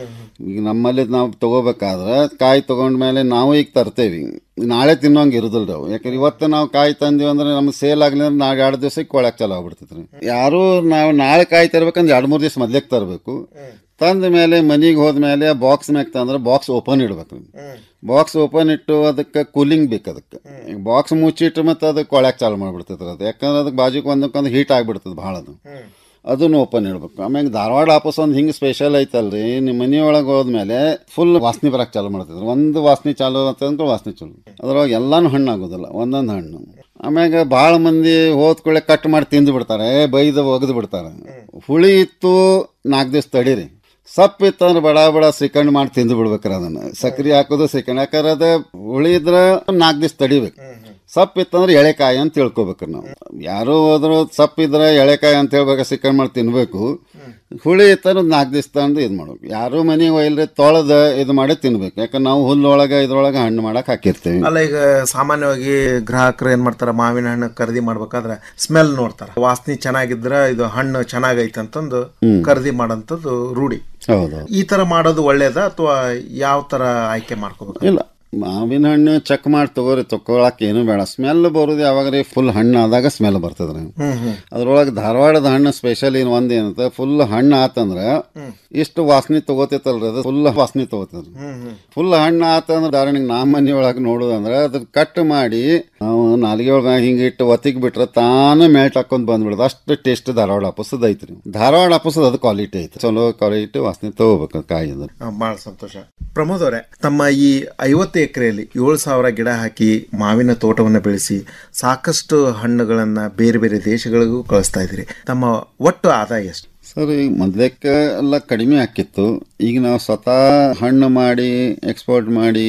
Speaker 19: ಈಗ ನಮ್ಮಲ್ಲಿ ನಾವು ತಗೋಬೇಕಾದ್ರೆ ಕಾಯಿ ತಗೊಂಡ್ಮೇಲೆ ನಾವು ಈಗ ತರ್ತೇವಿ ನಾಳೆ ತಿನ್ನೋಂಗೆ ಇರೋದಿಲ್ಲ ಅವು ಯಾಕಂದ್ರೆ ಇವತ್ತು ನಾವು ಕಾಯಿ ತಂದೀವಿ ಅಂದ್ರೆ ನಮ್ಗೆ ಸೇಲ್ ಆಗಲಿ ಅಂದ್ರೆ ನಾಳೆ ಎರಡು ದಿವಸಕ್ಕೆ ಕೊಳಕ್ಕೆ ಚಾಲು ಆಗ್ಬಿಡ್ತೈತ್ರಿ ಯಾರು ನಾವು ನಾಳೆ ಕಾಯಿ ತರ್ಬೇಕಂದ್ರೆ ಎರಡು ಮೂರು ದಿವಸ ಮೊದ್ಲೇಕ್ ತರಬೇಕು ತಂದ ಮೇಲೆ ಮನೆಗೆ ಹೋದ್ಮೇಲೆ ಬಾಕ್ಸ್ ಮ್ಯಾಗ ತಂದ್ರೆ ಬಾಕ್ಸ್ ಓಪನ್ ಇಡ್ಬೇಕು ಬಾಕ್ಸ್ ಓಪನ್ ಇಟ್ಟು ಅದಕ್ಕೆ ಕೂಲಿಂಗ್ ಬೇಕು ಅದಕ್ಕೆ ಬಾಕ್ಸ್ ಮುಚ್ಚಿಟ್ಟು ಮತ್ತೆ ಅದಕ್ಕೆ ಕೊಳಕ್ಕೆ ಚಾಲು ಮಾಡ್ಬಿಡ್ತೈತ್ರಿ ಅದು ಯಾಕಂದ್ರೆ ಅದಕ್ಕೆ ಬಾಜುಕ್ ಒಂದಕ್ಕೊಂದು ಹೀಟ್ ಆಗಿಬಿಡ್ತದೆ ಭಾಳ ಅದು ಅದನ್ನು ಓಪನ್ ಇಡ್ಬೇಕು ಆಮೇಲೆ ಧಾರವಾಡ ಆಪಸ್ ಒಂದು ಹಿಂಗೆ ಸ್ಪೆಷಲ್ ಐತಲ್ರಿ ನಿಮ್ಮ ಮನೆಯೊಳಗೆ ಹೋದ್ಮೇಲೆ ಫುಲ್ ವಾಸನೆ ಬರಕ್ಕೆ ಚಾಲು ಮಾಡ್ತಿದ್ರು ಒಂದು ವಾಸನೆ ಚಾಲು ಅಂತಂದ್ರೆ ವಾಸನೆ ಚಾಲು ಅದ್ರೊಳಗೆ ಎಲ್ಲಾನು ಹಣ್ಣು ಆಗೋದಿಲ್ಲ ಒಂದೊಂದು ಹಣ್ಣು ಆಮ್ಯಾಗ ಭಾಳ ಮಂದಿ ಹೋದ್ಕೊಳ್ಳೆ ಕಟ್ ಮಾಡಿ ತಿಂದು ಬಿಡ್ತಾರೆ ಏ ಬೈದು ಒಗೆದು ಬಿಡ್ತಾರೆ ಹುಳಿ ಇತ್ತು ನಾಲ್ಕು ದಿವಸ ತಡೀರಿ ಸಪ್ಪು ಇತ್ತಂದ್ರೆ ಬಡ ಬಡ ಶ್ರೀಖಂಡ್ ಮಾಡಿ ತಿಂದು ಬಿಡ್ಬೇಕ್ರಿ ಅದನ್ನ ಸಕ್ರಿ ಹಾಕೋದು ಶ್ರೀಖಂಡ್ ಯಾಕಂದ್ರೆ ಅದು ಹುಳಿ ಇದ್ರೆ ನಾಲ್ಕು ದಿವಸ ತಡಿಬೇಕು ಸಪ್ಪು ಇತ್ತಂದ್ರೆ ಎಳೆಕಾಯಿ ಅಂತ ತಿಳ್ಕೊಬೇಕ್ರಿ ನಾವು ಯಾರು ಹೋದ್ರು ಸಪ್ಪು ಇದ್ರೆ ಎಳೆಕಾಯಿ ಅಂತ ಹೇಳ್ಬೇಕು ಶ್ರೀಖಂಡ್ ಮಾಡಿ ತಿನ್ಬೇಕು ಹುಳಿ ಇತ್ತಂದ್ರೆ ನಾಲ್ಕು ದಿವಸ ತಂದು ಇದು ಮಾಡ್ಬೇಕು ಯಾರು ಮನೆಗೆ ಒಯ್ಲ್ರಿ ತೊಳೆದ ಇದು ಮಾಡಿ ತಿನ್ಬೇಕು ಯಾಕಂದ್ರೆ ನಾವು ಹುಲ್ಲೊಳಗೆ ಇದ್ರೊಳಗೆ ಹಣ್ಣು ಮಾಡಕ್ ಹಾಕಿರ್ತೀವಿ
Speaker 4: ಅಲ್ಲ ಈಗ ಸಾಮಾನ್ಯವಾಗಿ ಗ್ರಾಹಕರು ಏನ್ ಮಾಡ್ತಾರ ಮಾವಿನ ಹಣ್ಣು ಖರೀದಿ ಮಾಡ್ಬೇಕಾದ್ರೆ ಸ್ಮೆಲ್ ನೋಡ್ತಾರ ವಾಸನೆ ಚೆನ್ನಾಗಿದ್ರ ಇದು ಹಣ್ಣು ಚೆನ್ನಾಗೈತೆ ಅಂತಂದು
Speaker 19: ಹ್ಮ್.
Speaker 4: ಖರೀದಿ ಮಾಡೋಂಥದ್ದು ರೂಢಿ
Speaker 19: ಹೌದು
Speaker 4: ಈ ತರ ಮಾಡೋದು ಒಳ್ಳೇದಾ ಅಥವಾ ಯಾವ ತರ ಆಯ್ಕೆ ಮಾಡ್ಕೋಬೇಕು
Speaker 19: ಇಲ್ಲ ಮಾವಿನ ಹಣ್ಣು ಚೆಕ್ ಮಾಡಿ ತಗೋರಿ ತಗೊಳಕ್ ಏನು ಬೇಡ ಸ್ಮೆಲ್ ಬರೋದು ಯಾವಾಗ್ರಿ ಫುಲ್ ಹಣ್ಣು ಆದಾಗ ಸ್ಮೆಲ್ ಬರ್ತದ್ರಿ
Speaker 4: ಹ್ಮ್ ಹ್ಮ್
Speaker 19: ಅದ್ರೊಳಗೆ ಧಾರವಾಡದ ಹಣ್ಣು ಸ್ಪೆಷಲ್ ಏನು ಒಂದ್ ಏನಂತ ಫುಲ್ ಹಣ್ಣು ಆತಂದ್ರ ಇಷ್ಟು ವಾಸನೆ ತಗೋತೈತಲ್ರಿ ಅದು ಫುಲ್ ವಾಸನೆ ತಗೋತದ್ರಿ
Speaker 4: ಹ್ಮ್ ಹ್ಮ್
Speaker 19: ಫುಲ್ ಹಣ್ಣು ಆತಂದ್ರ ಉದಾಹರಣೆಗೆ ನಮ್ಮ ಮನೆ ಒಳಗೆ ನೋಡೋದಂದ್ರೆ ಅದ್ರ ಕಟ್ ಮಾಡಿ ನಾವು ನಾಲಿಗೆ ಒಳಗೆ ಹಿಂಗೆ ಇಟ್ಟು ಒತ್ತಿಗೆ ಬಿಟ್ರೆ ತಾನೇ ಮೆಲ್ಟ್ ಹಾಕೊಂಡ್ ಬಂದ್ಬಿಡೋದು ಅಷ್ಟು ಟೇಸ್ಟ್ ಧಾರವಾಡ ಹಪ್ಪಸದ ಐತ್ರಿ ಧಾರವಾಡ ಹಪ್ಪಸದ ಅದು ಕ್ವಾಲಿಟಿ ಐತಿ ಚಲೋ ಕ್ವಾಲಿಟಿ ವಾಸನೆ ತಗೋಬೇಕು ಕಾಯಿ ಅಂದ್ರೆ
Speaker 4: ಬಹಳ ಸಂತೋಷ ಪ್ರಮೋದ್ ಅವರೇ ತಮ್ಮ ಈ ಐವತ್ತು ಎಕರೆಯಲ್ಲಿ ಏಳು ಸಾವಿರ ಗಿಡ ಹಾಕಿ ಮಾವಿನ ತೋಟವನ್ನು ಬೆಳೆಸಿ ಸಾಕಷ್ಟು ಹಣ್ಣುಗಳನ್ನ ಬೇರೆ ಬೇರೆ ದೇಶಗಳಿಗೂ ಕಳಿಸ್ತಾ ಇದ್ದೀರಿ ತಮ್ಮ ಒಟ್ಟು ಆದಾಯ ಎಷ್ಟು
Speaker 19: ಸರ್ ಈಗ ಮೊದ್ಲಕ್ಕೆ ಎಲ್ಲ ಕಡಿಮೆ ಆಕಿತ್ತು ಈಗ ನಾವು ಸ್ವತಃ ಹಣ್ಣು ಮಾಡಿ ಎಕ್ಸ್ಪೋರ್ಟ್ ಮಾಡಿ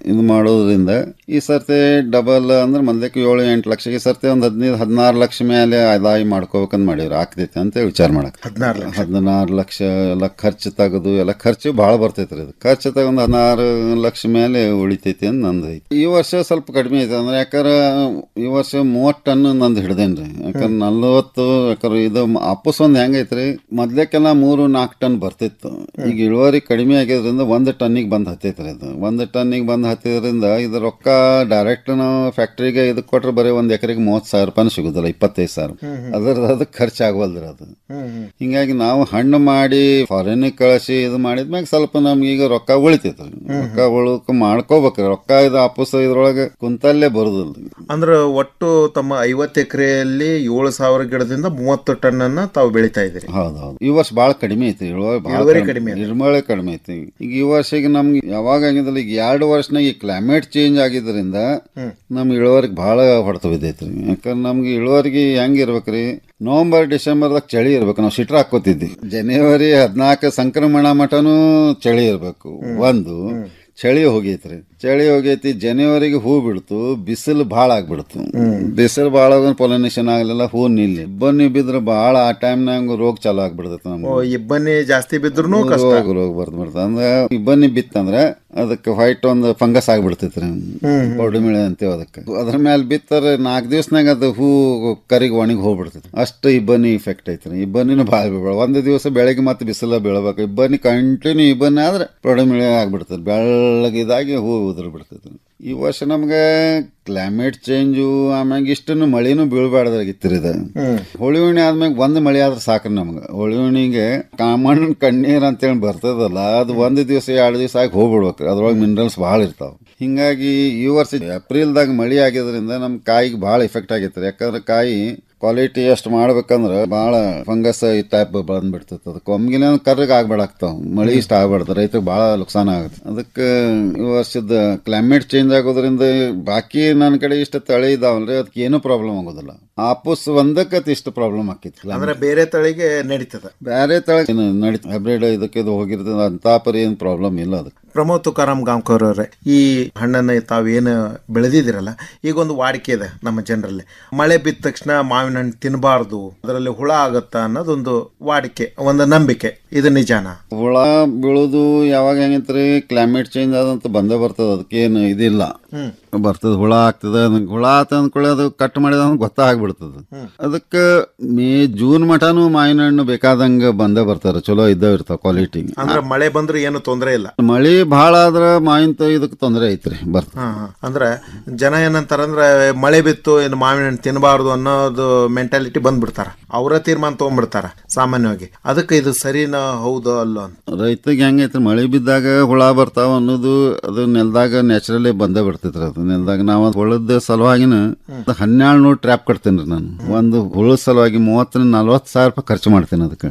Speaker 19: ಇದು ಮಾಡೋದ್ರಿಂದ ಈ ಸರ್ತಿ ಡಬಲ್ ಅಂದ್ರೆ ಮೊದಲಕ್ಕೆ ಏಳು ಎಂಟು ಲಕ್ಷ ಈ ಸರ್ತಿ ಒಂದು ಹದಿನೈದು ಹದಿನಾರು ಲಕ್ಷ ಮೇಲೆ ಆದಾಯ ಮಾಡ್ಕೋಬೇಕಂತ ಮಾಡಿವ್ರು ಆಗ್ತೈತೆ ಅಂತ ವಿಚಾರ ಮಾಡಕ್
Speaker 4: ಹದಿನಾರು ಲಕ್ಷ
Speaker 19: ಹದಿನಾರು ಲಕ್ಷ ಎಲ್ಲ ಖರ್ಚು ತೆಗೆದು ಎಲ್ಲ ಖರ್ಚು ಭಾಳ ಬರ್ತೈತ್ರಿ ಇದು ಖರ್ಚು ತಗೊಂಡು ಹದಿನಾರು ಲಕ್ಷ ಮೇಲೆ ಉಳಿತೈತಿ ಅಂತ ನಂದು ಐತಿ ಈ ವರ್ಷ ಸ್ವಲ್ಪ ಕಡಿಮೆ ಐತೆ ಅಂದ್ರೆ ಯಾಕಂದ್ರೆ ಈ ವರ್ಷ ಮೂವತ್ತು ಟನ್ ನಂದು ಹಿಡ್ದೇನ್ರಿ ಯಾಕಂದ್ರೆ ನಲ್ವತ್ತು ಯಾಕಂದ್ರೆ ಇದು ಅಪ್ಪಸ್ ಒಂದು ಹೆಂಗೈತ್ರಿ ಮೊದ್ಲೇಕೆಲ್ಲ ಮೂರು ನಾಲ್ಕು ಟನ್ ಬರ್ತಿತ್ತು ಈಗ ಇಳುವರಿ ಕಡಿಮೆ ಆಗಿದ್ರಿಂದ ಒಂದು ಟನ್ನಿಗೆ ಬಂದು ಹತ್ತೈತ್ರಿ ಇದು ಒಂದು ಟನ್ನಿಗೆ ಬಂದು ಹತ್ತಿದ್ರಿಂದ ಇದು ರೊಕ್ಕ ಡೈರೆಕ್ಟ್ ನಾವು ಫ್ಯಾಕ್ಟ್ರಿಗೆ ಇದಕ್ಕೆ ಕೊಟ್ರೆ ಬರೀ ಒಂದು ಎಕರೆಗೆ ಮೂವತ್ತು ಸಾವಿರ ರೂಪಾಯಿ ಸಿಗುದಿಲ್ಲ ಇಪ್ಪತ್ತೈದು ಸಾವಿರ ಅದ್ರದ್ದು ಅದಕ್ಕೆ ಖರ್ಚು ಆಗವಲ್ದ್ರಿ ಅದು ಹಿಂಗಾಗಿ ನಾವು ಹಣ್ಣು ಮಾಡಿ ಫಾರಿನ್ ಕಳಿಸಿ ಇದು ಮಾಡಿದ್ಮ್ಯಾಗ ಸ್ವಲ್ಪ ನಮ್ಗೆ ಈಗ ರೊಕ್ಕ ಉಳಿತೈತೆ ರೊಕ್ಕ ಉಳುಕ ಮಾಡ್ಕೋಬೇಕ್ರಿ ರೊಕ್ಕ ಇದು ಅಪ್ಪಸ ಇದ್ರೊಳಗೆ ಕುಂತಲ್ಲೇ ಬರುದಿಲ್ಲ
Speaker 4: ಅಂದ್ರೆ ಒಟ್ಟು ತಮ್ಮ ಐವತ್ತು ಎಕರೆಯಲ್ಲಿ ಏಳು ಸಾವಿರ ಗಿಡದಿಂದ ಮೂವತ್ತು ಟನ್ ಅನ್ನ ತಾವು ಬೆಳಿತಾ ಇದ್ದೀರಿ
Speaker 19: ಹೌದೌದು ಈ ವರ್ಷ ಭಾಳ ಕಡಿಮೆ ಐತಿ ಇಳುವರಿ ಭಾಳ
Speaker 4: ಇಳುವರಿ ಕಡಿಮೆ ಐತಿ.
Speaker 19: ಇಳುವರಿ ಕಡಿಮೆ ಐತಿ ಈಗ ಈ ವರ್ಷ ಈಗ ನಮ್ಗೆ ಯಾವಾಗ ಆಗಿದಿಲ್ಲ ಈಗ ಎರಡು ವರ್ಷನಾಗ ಈ ಕ್ಲೈಮೇಟ್ ಚೇಂಜ್ ಆಗಿದ್ರಿಂದ ನಮ್ ಇಳುವರಿಗೆ ಭಾಳ ಹೊಡೆತ ಬಿದ್ದೈತ್ರಿ ಯಾಕಂದ್ರೆ ನಮ್ಗೆ ಇಳುವರಿಗೆ ಹೆಂಗ್ ಇರ್ಬೇಕ್ರಿ ನವೆಂಬರ್ ಡಿಸೆಂಬರ್ದಾಗ ಚಳಿ ಇರ್ಬೇಕು ನಾವು ಸಿಟ್ರ್ ಹಾಕೋತಿದ್ವಿ ಜನವರಿ ಹದಿನಾಲ್ಕು ಸಂಕ್ರಮಣ ಮಟನೂ ಚಳಿ ಇರ್ಬೇಕು ಒಂದು ಚಳಿ ಹೋಗೈತ್ರಿ ಚಳಿ ಹೋಗೈತಿ ಜನವರಿಗೆ ಹೂ ಬಿಡ್ತು ಬಿಸಿಲು ಭಾಳ ಆಗ್ಬಿಡ್ತು ಬಿಸಿಲು ಭಾಳ ಪೊಲನೇಷನ್ ಆಗಲಿಲ್ಲ ಹೂ ನಿಲ್ಲಿ ಬನ್ನಿ ಬಿದ್ರೆ ಭಾಳ ಆ ಟೈಮ್ನಾಗ ರೋಗ ಚಾಲು ಆಗ್ಬಿಡ್ತೈತೆ
Speaker 4: ಓ,
Speaker 19: ನಮ್ಗೆ
Speaker 4: ಇಬ್ಬನಿ ಜಾಸ್ತಿ ಬಿದ್ರು ಕಷ್ಟ
Speaker 19: ರೋಗ ರೋಗ ಬರ್ದು ಬಿಡ್ತದೆ ಅಂದ್ರೆ ಇಬ್ಬನಿ ಬಿತ್ತಂದ್ರೆ ಅದಕ್ಕೆ ವೈಟ್ ಒಂದು ಫಂಗಸ್ ಆಗ್ಬಿಡ್ತೈತ್ರಿ ಪೌಡಿಮಿಳೆ ಅಂತೀವಿ ಅದಕ್ಕೆ ಅದ್ರ ಮೇಲೆ ಬಿತ್ತಾರೆ ನಾಲ್ಕು ದಿವಸನಾಗ ಅದು ಹೂ ಕರಿಗೆ ಒಣಗಿ ಹೋಗ್ಬಿಡ್ತೈತಿ ಅಷ್ಟು ಇಬ್ಬನಿ ಇಫೆಕ್ಟ್ ಐತ್ರಿ ಇಬ್ಬನಿನೂ ಭಾಳ ಬೀಳ್ಬೇಡ ಒಂದು ದಿವಸ ಬೆಳಗ್ಗೆ ಮತ್ತೆ ಬಿಸಿಲ ಬೀಳ್ಬೇಕು ಇಬ್ಬನಿ ಕಂಟಿನ್ಯೂ ಇಬ್ಬನಿ ಆದ್ರೆ ಪೌಡಿಮಿಳೆ ಆಗ್ಬಿಡ್ತದೆ ಬೆಳ್ಳಗಿದಾಗಿ ಹೂ ಉದುರು ಬಿಡ್ತೈತಿ ಈ ವರ್ಷ ನಮ್ಗೆ ಕ್ಲೈಮೇಟ್ ಚೇಂಜು ಆಮ್ಯಾಗ ಇಷ್ಟನ್ನು ಮಳಿನೂ ಬೀಳ್ಬಾರ್ದಾಗಿತ್ತಿರಿ ಇದು ಹೋಳಿ ಹುಣ್ಣಿ ಆದ್ಮ್ಯಾಗ ಒಂದು ಮಳೆ ಆದ್ರೆ ಸಾಕ್ರಿ ನಮ್ಗೆ ಹೋಳಿ ಹುಣ್ಣಿಗೆ ಕಾಮಣ್ಣ ಕಣ್ಣೀರ್ ಅಂತೇಳಿ ಬರ್ತದಲ್ಲ ಅದು ಒಂದು ದಿವಸ ಎರಡು ದಿವಸ ಆಗಿ ಹೋಗ್ಬಿಡ್ಬೇಕು ಅದ್ರೊಳಗೆ ಮಿನರಲ್ಸ್ ಭಾಳ ಇರ್ತಾವ ಹಿಂಗಾಗಿ ಈ ವರ್ಷ ಏಪ್ರಿಲ್ದಾಗ ಮಳಿ ಆಗಿದ್ರಿಂದ ನಮ್ಮ ಕಾಯಿಗೆ ಭಾಳ ಎಫೆಕ್ಟ್ ಆಗೈತ್ರಿ ಯಾಕಂದ್ರೆ ಕಾಯಿ ಕ್ವಾಲಿಟಿ ಅಷ್ಟು ಮಾಡ್ಬೇಕಂದ್ರೆ ಭಾಳ ಫಂಗಸ್ ಈ ಟೈಪ್ ಬಂದ್ಬಿಡ್ತೈತೆ ಅದಕ್ಕೆ ಒಮ್ಗಿನ ಕರ್ರಗೆ ಆಗ್ಬೇಡಾಗ್ತಾವ ಮಳಿ ಇಷ್ಟ ಆಗ್ಬಾರ್ದು ರೈತರಿಗೆ ಭಾಳ ನುಕ್ಸಾನ ಆಗುತ್ತೆ ಅದಕ್ಕೆ ಈ ವರ್ಷದ ಕ್ಲೈಮೇಟ್ ಚೇಂಜ್ ಆಗೋದ್ರಿಂದ ಬಾಕಿ ನನ್ನ ಕಡೆ ಇಷ್ಟು ತಳಿ ಇದಾವಲ್ರಿ ಅದಕ್ಕೆ ಏನೂ ಪ್ರಾಬ್ಲಮ್ ಆಗೋದಿಲ್ಲ ಆಪುಸ್ ಒಂದಕ್ಕೆ ಇಷ್ಟು ಪ್ರಾಬ್ಲಮ್ ಆಕೈತಿ
Speaker 4: ಅಂದ್ರೆ ಬೇರೆ ತಳಿಗೆ ನಡೀತದ
Speaker 19: ಬೇರೆ ತಳಿ ನಡೀತ ಹೈಬ್ರಿಡ್ ಇದಕ್ಕೆ ಇದು ಹೋಗಿರ್ತದೆ ಅಂತ ಪರಿ ಏನು ಪ್ರಾಬ್ಲಮ್ ಇಲ್ಲ ಅದಕ್ಕೆ
Speaker 4: ಪ್ರಮೋದ್ ತುಕಾರಾಮ್ ಗಾಂವ್ಕರ್ ಅವರೇ ಈ ಹಣ್ಣನ್ನು ತಾವೇನು ಬೆಳೆದಿದ್ದೀರಲ್ಲ ಈಗ ಒಂದು ವಾಡಿಕೆ ಇದೆ ನಮ್ಮ ಜನರಲ್ಲಿ ಮಳೆ ಬಿದ್ದ ತಕ್ಷಣ ಮಾವಿನ ಹಣ್ಣು ತಿನ್ನಬಾರ್ದು ಅದರಲ್ಲಿ ಹುಳ ಆಗತ್ತಾ ಅನ್ನೋದೊಂದು ವಾಡಿಕೆ ಒಂದು ನಂಬಿಕೆ ಇದು ನಿಜಾನ
Speaker 19: ಹುಳ ಬೀಳೋದು ಯಾವಾಗ ಹೆಂಗೈತ್ರಿ ಕ್ಲೈಮೇಟ್ ಚೇಂಜ್ ಆದಂತ ಬಂದೇ ಬರ್ತದ ಅದಕ್ಕೇನು ಇದಿಲ್ಲ ಬರ್ತದ ಹುಳ ಆಗ್ತದ ಅದಕ್ಕೆ ಹುಳ ಆತ ಅಂದ್ಕೊಳ್ಳಿ ಅದು ಕಟ್ ಮಾಡಿದ ಗೊತ್ತಾಗ್ಬಿಡ್ತದ ಅದಕ್ಕೆ ಮೇ ಜೂನ್ ಮಟನು ಮಾವಿನ ಹಣ್ಣು ಬೇಕಾದಂಗ ಬಂದೇ ಬರ್ತಾರ ಚಲೋ ಇದ್ದಾವ ಇರ್ತಾವ ಕ್ವಾಲಿಟಿ
Speaker 4: ಅಂದ್ರೆ ಮಳೆ ಬಂದ್ರೆ ಏನು ತೊಂದರೆ ಇಲ್ಲ
Speaker 19: ಮಳಿ ಭಾಳ ಆದ್ರ ಮಾವಿನ ತ- ಇದಕ್ಕೆ ತೊಂದರೆ ಐತ್ರಿ ಬರ್ತ
Speaker 4: ಹಾ, ಹಾ. ಅಂದ್ರೆ ಜನ ಏನಂತಾರಂದ್ರೆ ಮಳೆ ಬಿತ್ತು ಏನು ಮಾವಿನ ಹಣ್ಣು ತಿನ್ನಬಾರ್ದು ಅನ್ನೋದು ಮೆಂಟಾಲಿಟಿ ಬಂದ್ಬಿಡ್ತಾರ ಅವರ ತೀರ್ಮಾನ ತಗೊಂಡ್ಬಿಡ್ತಾರ ಸಾಮಾನ್ಯವಾಗಿ ಅದಕ್ಕೆ ಇದು ಸರಿನಾ ಹೌದೋ ಅಲ್ಲೋ ಅಂತ
Speaker 19: ರೈತಗೆ ಹೆಂಗೈತ್ರಿ ಮಳೆ ಬಿದ್ದಾಗ ಹುಳ ಬರ್ತಾವ ಅನ್ನೋದು ಅದು ನೆಲದಾಗ ನ್ಯಾಚುರಲಿ ಬಂದೇ ಬಿಡ್ತೈತ್ರಿ ಅದು ನೆಲದಾಗ ನಾವು ಹುಳದ ಸಲುವಾಗಿನ ಹನ್ನೆರಡು ನೂರು ಟ್ರ್ಯಾಪ್ ಕಟ್ತೇನೆ ನಾನು ಒಂದು ಹುಳದ ಸಲುವಾಗಿ ಮೂವತ್ತರಿಂದ ನಲ್ವತ್ತು ಸಾವಿರ ರೂಪಾಯಿ ಖರ್ಚು ಮಾಡ್ತೇನೆ ಅದಕ್ಕೆ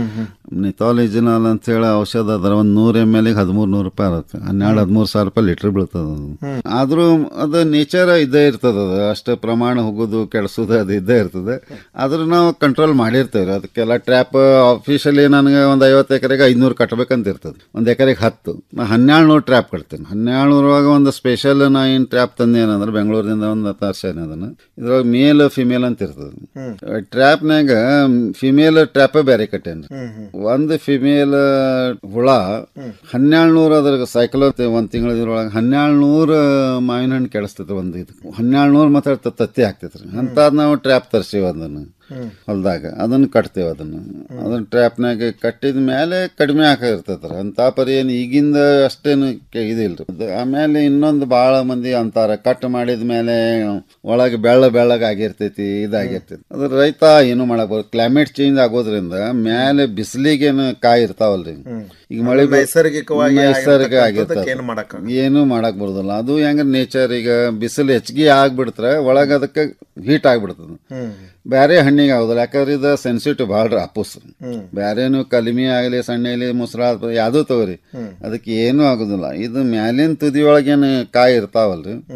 Speaker 19: ನಿಥಾಲಿಜಿನಲ್ ಅಂತ ಹೇಳಿ ಔಷಧ ಅದರ ಒಂದು ನೂರು ಎಮ್ ಎಲ್ ಹದಿಮೂರು ನೂರು ರೂಪಾಯಿ ಅದಕ್ಕೆ ಹನ್ನೆರಡು ಹದಿಮೂರು ಸಾವಿರ ರೂಪಾಯಿ ಲೀಟರ್ ಬೀಳ್ತದ ಅದು ಆದ್ರೂ ಅದು ನೇಚರ್ ಇದ್ದೇ ಇರ್ತದ ಅದು ಅಷ್ಟು ಪ್ರಮಾಣ ಹೋಗೋದು ಕೆಡ್ಸೋದು ಅದು ಇದ್ದೇ ಇರ್ತದೆ ಆದ್ರೂ ನಾವು ಕಂಟ್ರೋಲ್ ಮಾಡಿರ್ತೇವೆ ಅದಕ್ಕೆಲ್ಲ ಟ್ರ್ಯಾಪ್ ಆಫೀಷಿಯಲಿ ನನಗೆ ಒಂದು ಐವತ್ತು ಎಕರೆಗೆ ಐದುನೂರು ಕಟ್ಟಬೇಕಂತ ಇರ್ತದೆ ಒಂದು ಎಕರೆಗೆ ಹತ್ತು ನಾ ಹನ್ನೆರಡು ನೂರು ಟ್ರ್ಯಾಪ್ ಕಟ್ತೇನೆ ಹನ್ನೆರಡು ನೂರೊಳಗೆ ಒಂದು ಸ್ಪೆಷಲ್ ನಾ ಏನು ಟ್ರ್ಯಾಪ್ ತಂದೆ ಏನಂದ್ರೆ ಬೆಂಗಳೂರಿಂದ ಒಂದು ತರ್ಸೇನೆ ಅದನ್ನು ಇದ್ರೊಳಗೆ ಮೇಲ್ ಫಿಮೇಲ್ ಅಂತ ಇರ್ತದೆ ಟ್ರ್ಯಾಪ್ನಾಗ ಫಿಮೇಲ್ ಟ್ರ್ಯಾಪ ಬೇರೆ ಕಟ್ಟೇನ್ರಿ ಒಂದು ಫಿಮೇಲ್ ಹುಳ ಹನ್ನೆರಡು ನೂರು ಅದ್ರ ಸೈಕಲ್ ಒಂದ್ ತಿಂಗಳ ಇದ್ರೊಳಗೆ ಹನ್ನೆರಡು ನೂರು ಮಾವಿನ ಹಣ್ಣು ಕೆಡಿಸ್ತೈತೆ ಒಂದು ಇದು ಹನ್ನೆರಡು ನೂರು ಮಾತ್ರ ತತ್ತಿ ಆಗ್ತೈತ್ರಿ ಅಂತಾದ್ ನಾವು ಟ್ರ್ಯಾಪ್ ತರ್ಸೀವಿ ಅದನ್ನು ಹೊಲ್ದಾಗ ಅದನ್ನು ಕಟ್ತೇವೆ ಅದನ್ನು ಅದನ್ನ ಟ್ರ್ಯಾಪ್ನಾಗ ಕಟ್ಟಿದ ಮೇಲೆ ಕಡಿಮೆ ಹಾಕಿರ್ತೈತ್ರ ಅಂತ ಪರಿ ಏನು ಈಗಿಂದ ಅಷ್ಟೇನು ಕೆ- ಇದಿಲ್ರಿ ಅದು ಆಮೇಲೆ ಇನ್ನೊಂದು ಭಾಳ ಮಂದಿ ಅಂತಾರ ಕಟ್ ಮಾಡಿದ ಮೇಲೆ ಒಳಗೆ ಬೆಳ್ಳ ಬೆಳ್ಳಗ ಆಗಿರ್ತೈತಿ ಇದಾಗಿರ್ತೈತಿ ಅದ್ರ ರೈತ ಏನು ಮಾಡಕ್ ಬರ್ ಕ್ಲೈಮೇಟ್ ಚೇಂಜ್ ಆಗೋದ್ರಿಂದ ಮೇಲೆ ಬಿಸಿಲಿಗೇನು ಕಾಯಿ ಇರ್ತಾವಲ್ರಿ ಈಗ ಮಳೆ ಬ-
Speaker 4: ನೈಸರ್ಗಿಕವಾಗಿ
Speaker 19: ನೈಸರ್ಗಿಕ
Speaker 4: ಆಗಿರ್ತಕ್ಕಂಥದ್ದಕ್ಕೆ
Speaker 19: ಆಗಿರ್ತಾವ
Speaker 4: ಏನು ಮಾಡಕ್
Speaker 19: ಏನು ಮಾಡಕ್ ಬರೋದಿಲ್ಲ ಅದು ಹೆಂಗ ನೇಚರ್ ಈಗ ಬಿಸಿಲು ಹೆಚ್ಚಿಗೆ ಆಗ್ಬಿಡ್ತಾರೆ ಒಳಗೆ ಅದಕ್ಕೆ ಹೀಟ್ ಆಗ್ಬಿಡ್ತದ ಬೇರೆ ಹಣ್ಣಿಗೆ ಆಗೋದಿಲ್ಲ ಯಾಕಂದ್ರೆ ಇದು ಸೆನ್ಸಿಟಿವ್ ಭಾಳ ಅಪ್ಪುಸ್ ಬೇರೆನು ಕಲಿಮಿ ಆಗಲಿ ಸಣ್ಣ ಆಗಲಿ ಮೊಸರು ಯಾವುದೂ ತಗೋರಿ ಅದಕ್ಕೆ ಏನೂ ಆಗೋದಿಲ್ಲ ಇದು ಮ್ಯಾಲಿನ ತುದಿಯೊಳಗೇನು ಕಾಯಿ ಇರ್ತಾವಲ್ರಿ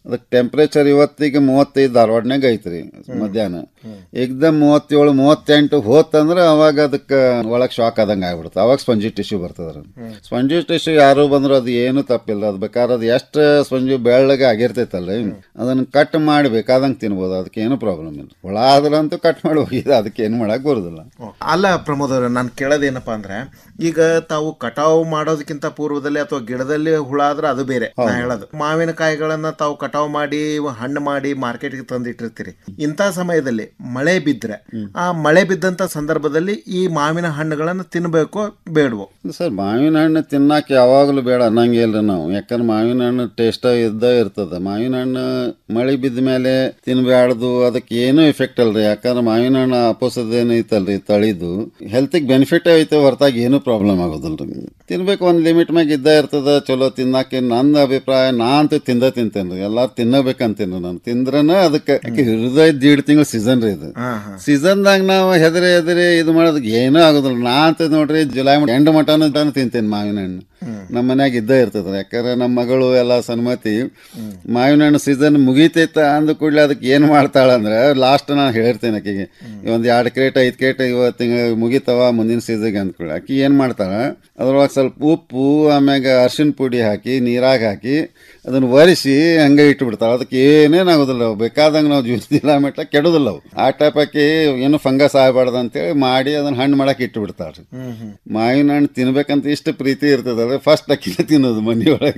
Speaker 19: ಅದಕ್ಕೆ ಟೆಂಪ್ರೇಚರ್ ಇವತ್ತಿಗೆ ಮೂವತ್ತೈದು ಧಾರವಾಡನಾಗ ಐತ್ರಿ ಮಧ್ಯಾಹ್ನ ಏಕ್ದಮ್ ಮೂವತ್ತೇಳು ಮೂವತ್ತೆಂಟು ಹೋತಂದ್ರೆ ಅವಾಗ ಅದಕ್ಕೆ ಒಳಗೆ ಶಾಕ್ ಆದಂಗೆ ಆಗ್ಬಿಡುತ್ತೆ ಅವಾಗ ಸ್ಪಂಜಿ ಟಿಶ್ಯೂ ಬರ್ತದ ಸ್ಪಂಜಿ ಟಿಶ್ಯೂ ಯಾರು ಬಂದ್ರು ಅದು ಏನು ತಪ್ಪಿಲ್ಲ ಅದು ಬೇಕಾದ್ರೆ ಅದು ಎಷ್ಟು ಸ್ಪಂಜು ಬೆಳ್ಳಗೆ ಆಗಿರ್ತೈತಲ್ಲ ಅದನ್ನು ಕಟ್ ಮಾಡಿ ಬೇಕಾದಂಗೆ ತಿನ್ಬೋದು ಅದಕ್ಕೆ ಏನು ಪ್ರಾಬ್ಲಮ್ ಇಲ್ಲ ಹುಳ ಆದ್ರಂತೂ ಕಟ್ ಮಾಡಿ ಹೋಗಿದೆ ಅದಕ್ಕೆ ಏನು ಮಾಡಕ್ ಬರೋದಿಲ್ಲ
Speaker 4: ಅಲ್ಲ ಪ್ರಮೋದ್ ಅವ್ರೆ ನಾನು ಕೇಳೋದೇನಪ್ಪ ಅಂದ್ರೆ ಈಗ ತಾವು ಕಟಾವು ಮಾಡೋದಕ್ಕಿಂತ ಪೂರ್ವದಲ್ಲಿ ಅಥವಾ ಗಿಡದಲ್ಲಿ ಹುಳ ಆದ್ರೆ ಅದು ಬೇರೆ ನಾ ಹೇಳೋದು ಮಾವಿನಕಾಯಿಗಳನ್ನ ತಾವು ಕಟಾವು ಮಾಡಿ ಹಣ್ಣು ಮಾಡಿ ಮಾರ್ಕೆಟ್ಗೆ ತಂದಿಟ್ಟಿರ್ತೀರಿ ಇಂಥ ಸಮಯದಲ್ಲಿ ಮಳೆ ಬಿದ್ದರೆ ಆ ಮಳೆ ಬಿದ್ದಂತ ಸಂದರ್ಭದಲ್ಲಿ ಈ ಮಾವಿನ ಹಣ್ಣುಗಳನ್ನ ತಿನ್ಬೇಕೋ ಬೇಡವೋ
Speaker 19: ಸರ್ ಮಾವಿನ ಹಣ್ಣು ತಿನ್ನಕ್ಕೆ ಯಾವಾಗಲೂ ಬೇಡ ಅನ್ನಂಗೆ ಇಲ್ಲ ನಾವು ಯಾಕಂದ್ರೆ ಮಾವಿನ ಹಣ್ಣು ಟೇಸ್ಟ್ ಇದ್ದ ಇರ್ತದೆ ಮಾವಿನ ಹಣ್ಣು ಮಳೆ ಬಿದ್ದ ಮೇಲೆ ತಿನ್ಬ್ಯಾಡ್ದು ಅದಕ್ಕೆ ಏನೂ ಎಫೆಕ್ಟ್ ಅಲ್ರಿ ಯಾಕಂದ್ರೆ ಮಾವಿನ ಹಣ್ಣು ಅಪೋಸದ ಏನೈತಲ್ರಿ ತಳಿದು ಹೆಲ್ತಿಗೆ ಬೆನಿಫಿಟ್ ಐತೆ ಹೊರತಾಗಿ ಏನೂ ಪ್ರಾಬ್ಲಮ್ ಆಗೋದಿಲ್ರಿ ತಿನ್ಬೇಕು ಒಂದು ಲಿಮಿಟ್ ಮ್ಯಾಗ ಇದ್ದ ಇರ್ತದ ಚಲೋ ತಿನ್ನಕ್ಕೆ ನನ್ನ ಅಭಿಪ್ರಾಯ ನಾ ಅಂತೂ ತಿಂದ ತಿಂತೇನ್ರಿ ಎಲ್ಲಾರು ತಿನ್ನಬೇಕಂತೀನಿ ನಾನು ತಿಂದ್ರನ ಅದಕ್ಕೆ ಯಾಕೆ ಹೃದಯ ದೀಡ್ ತಿಂಗಳು ಸೀಸನ್ ರೀ ಇದು ಸೀಸನ್ದಾಗ ನಾವು ಹೆದರಿ ಹೆದರಿ ಇದು ಮಾಡೋದಕ್ಕೆ ಏನೂ ಆಗೋದಿಲ್ಲ ನಾ ಅಂತ ನೋಡ್ರಿ ಜುಲೈ ಎಂಟು ಮಟನು ತಾನು ತಿಂತೇನೆ ಮಾವಿನ ಹಣ್ಣು ನಮ್ಮ ಮನ್ಯಾಗ ಇದ್ದೇ ಇರ್ತದ ಯಾಕಂದ್ರೆ ನಮ್ಮ ಮಗಳು ಎಲ್ಲ ಸನ್ಮತಿ ಮಾವಿನ ಹಣ್ಣು ಸೀಸನ್ ಮುಗೀತೈತ ಅಂದ ಕೂಡಲೇ ಅದಕ್ಕೆ ಏನು ಮಾಡ್ತಾಳ ಅಂದ್ರೆ ಲಾಸ್ಟ್ ನಾನು ಹೇಳಿರ್ತೇನೆ ಆಕೆಗೆ ಒಂದು ಎರಡು ಕ್ರೇಟ್ ಐದು ಕ್ರೇಟ್ ಇವತ್ತು ತಿಂಗ ಮುಗಿತಾವ ಮುಂದಿನ ಸೀಸನ್ಗೆ ಅಂದ್ಕೊಳ್ಳಿ ಆಕಿ ಏನು ಮಾಡ್ತಾಳ ಅದ್ರೊಳಗೆ ಸ್ವಲ್ಪ ಉಪ್ಪು ಆಮ್ಯಾಗ ಅರ್ಶಿನ ಪುಡಿ ಹಾಕಿ ನೀರಾಗ ಹಾಕಿ ಅದನ್ನು ಒರೆಸಿ ಹಂಗೆ ಇಟ್ಬಿಡ್ತಾಳೆ ಅದಕ್ಕೆ ಏನೇನಾಗೋದಿಲ್ಲ ಅವು ಬೇಕಾದಂಗೆ ನಾವು ಜ್ಯೂಸ್ ಇಲ್ಲ ಮೆಟ್ಲ ಕೆಡೋದಿಲ್ಲ ಅವು ಆ ಟೈಪ್ ಹಾಕಿ ಏನು ಫಂಗಸ್ ಆಗಬಾರ್ದು ಅಂತೇಳಿ ಮಾಡಿ ಅದನ್ನ ಹಣ್ಣು ಮಾಡಕ್ಕೆ ಇಟ್ಬಿಡ್ತಾಳೆ ಮಾವಿನ ಹಣ್ಣು ತಿನ್ಬೇಕಂತ ಇಷ್ಟು ಪ್ರೀತಿ ಇರ್ತದಲ್ಲ ಫಸ್ಟ್ ಅಕ್ಕಿನ ತಿನ್ನೋದು ಮನೆಯೊಳಗೆ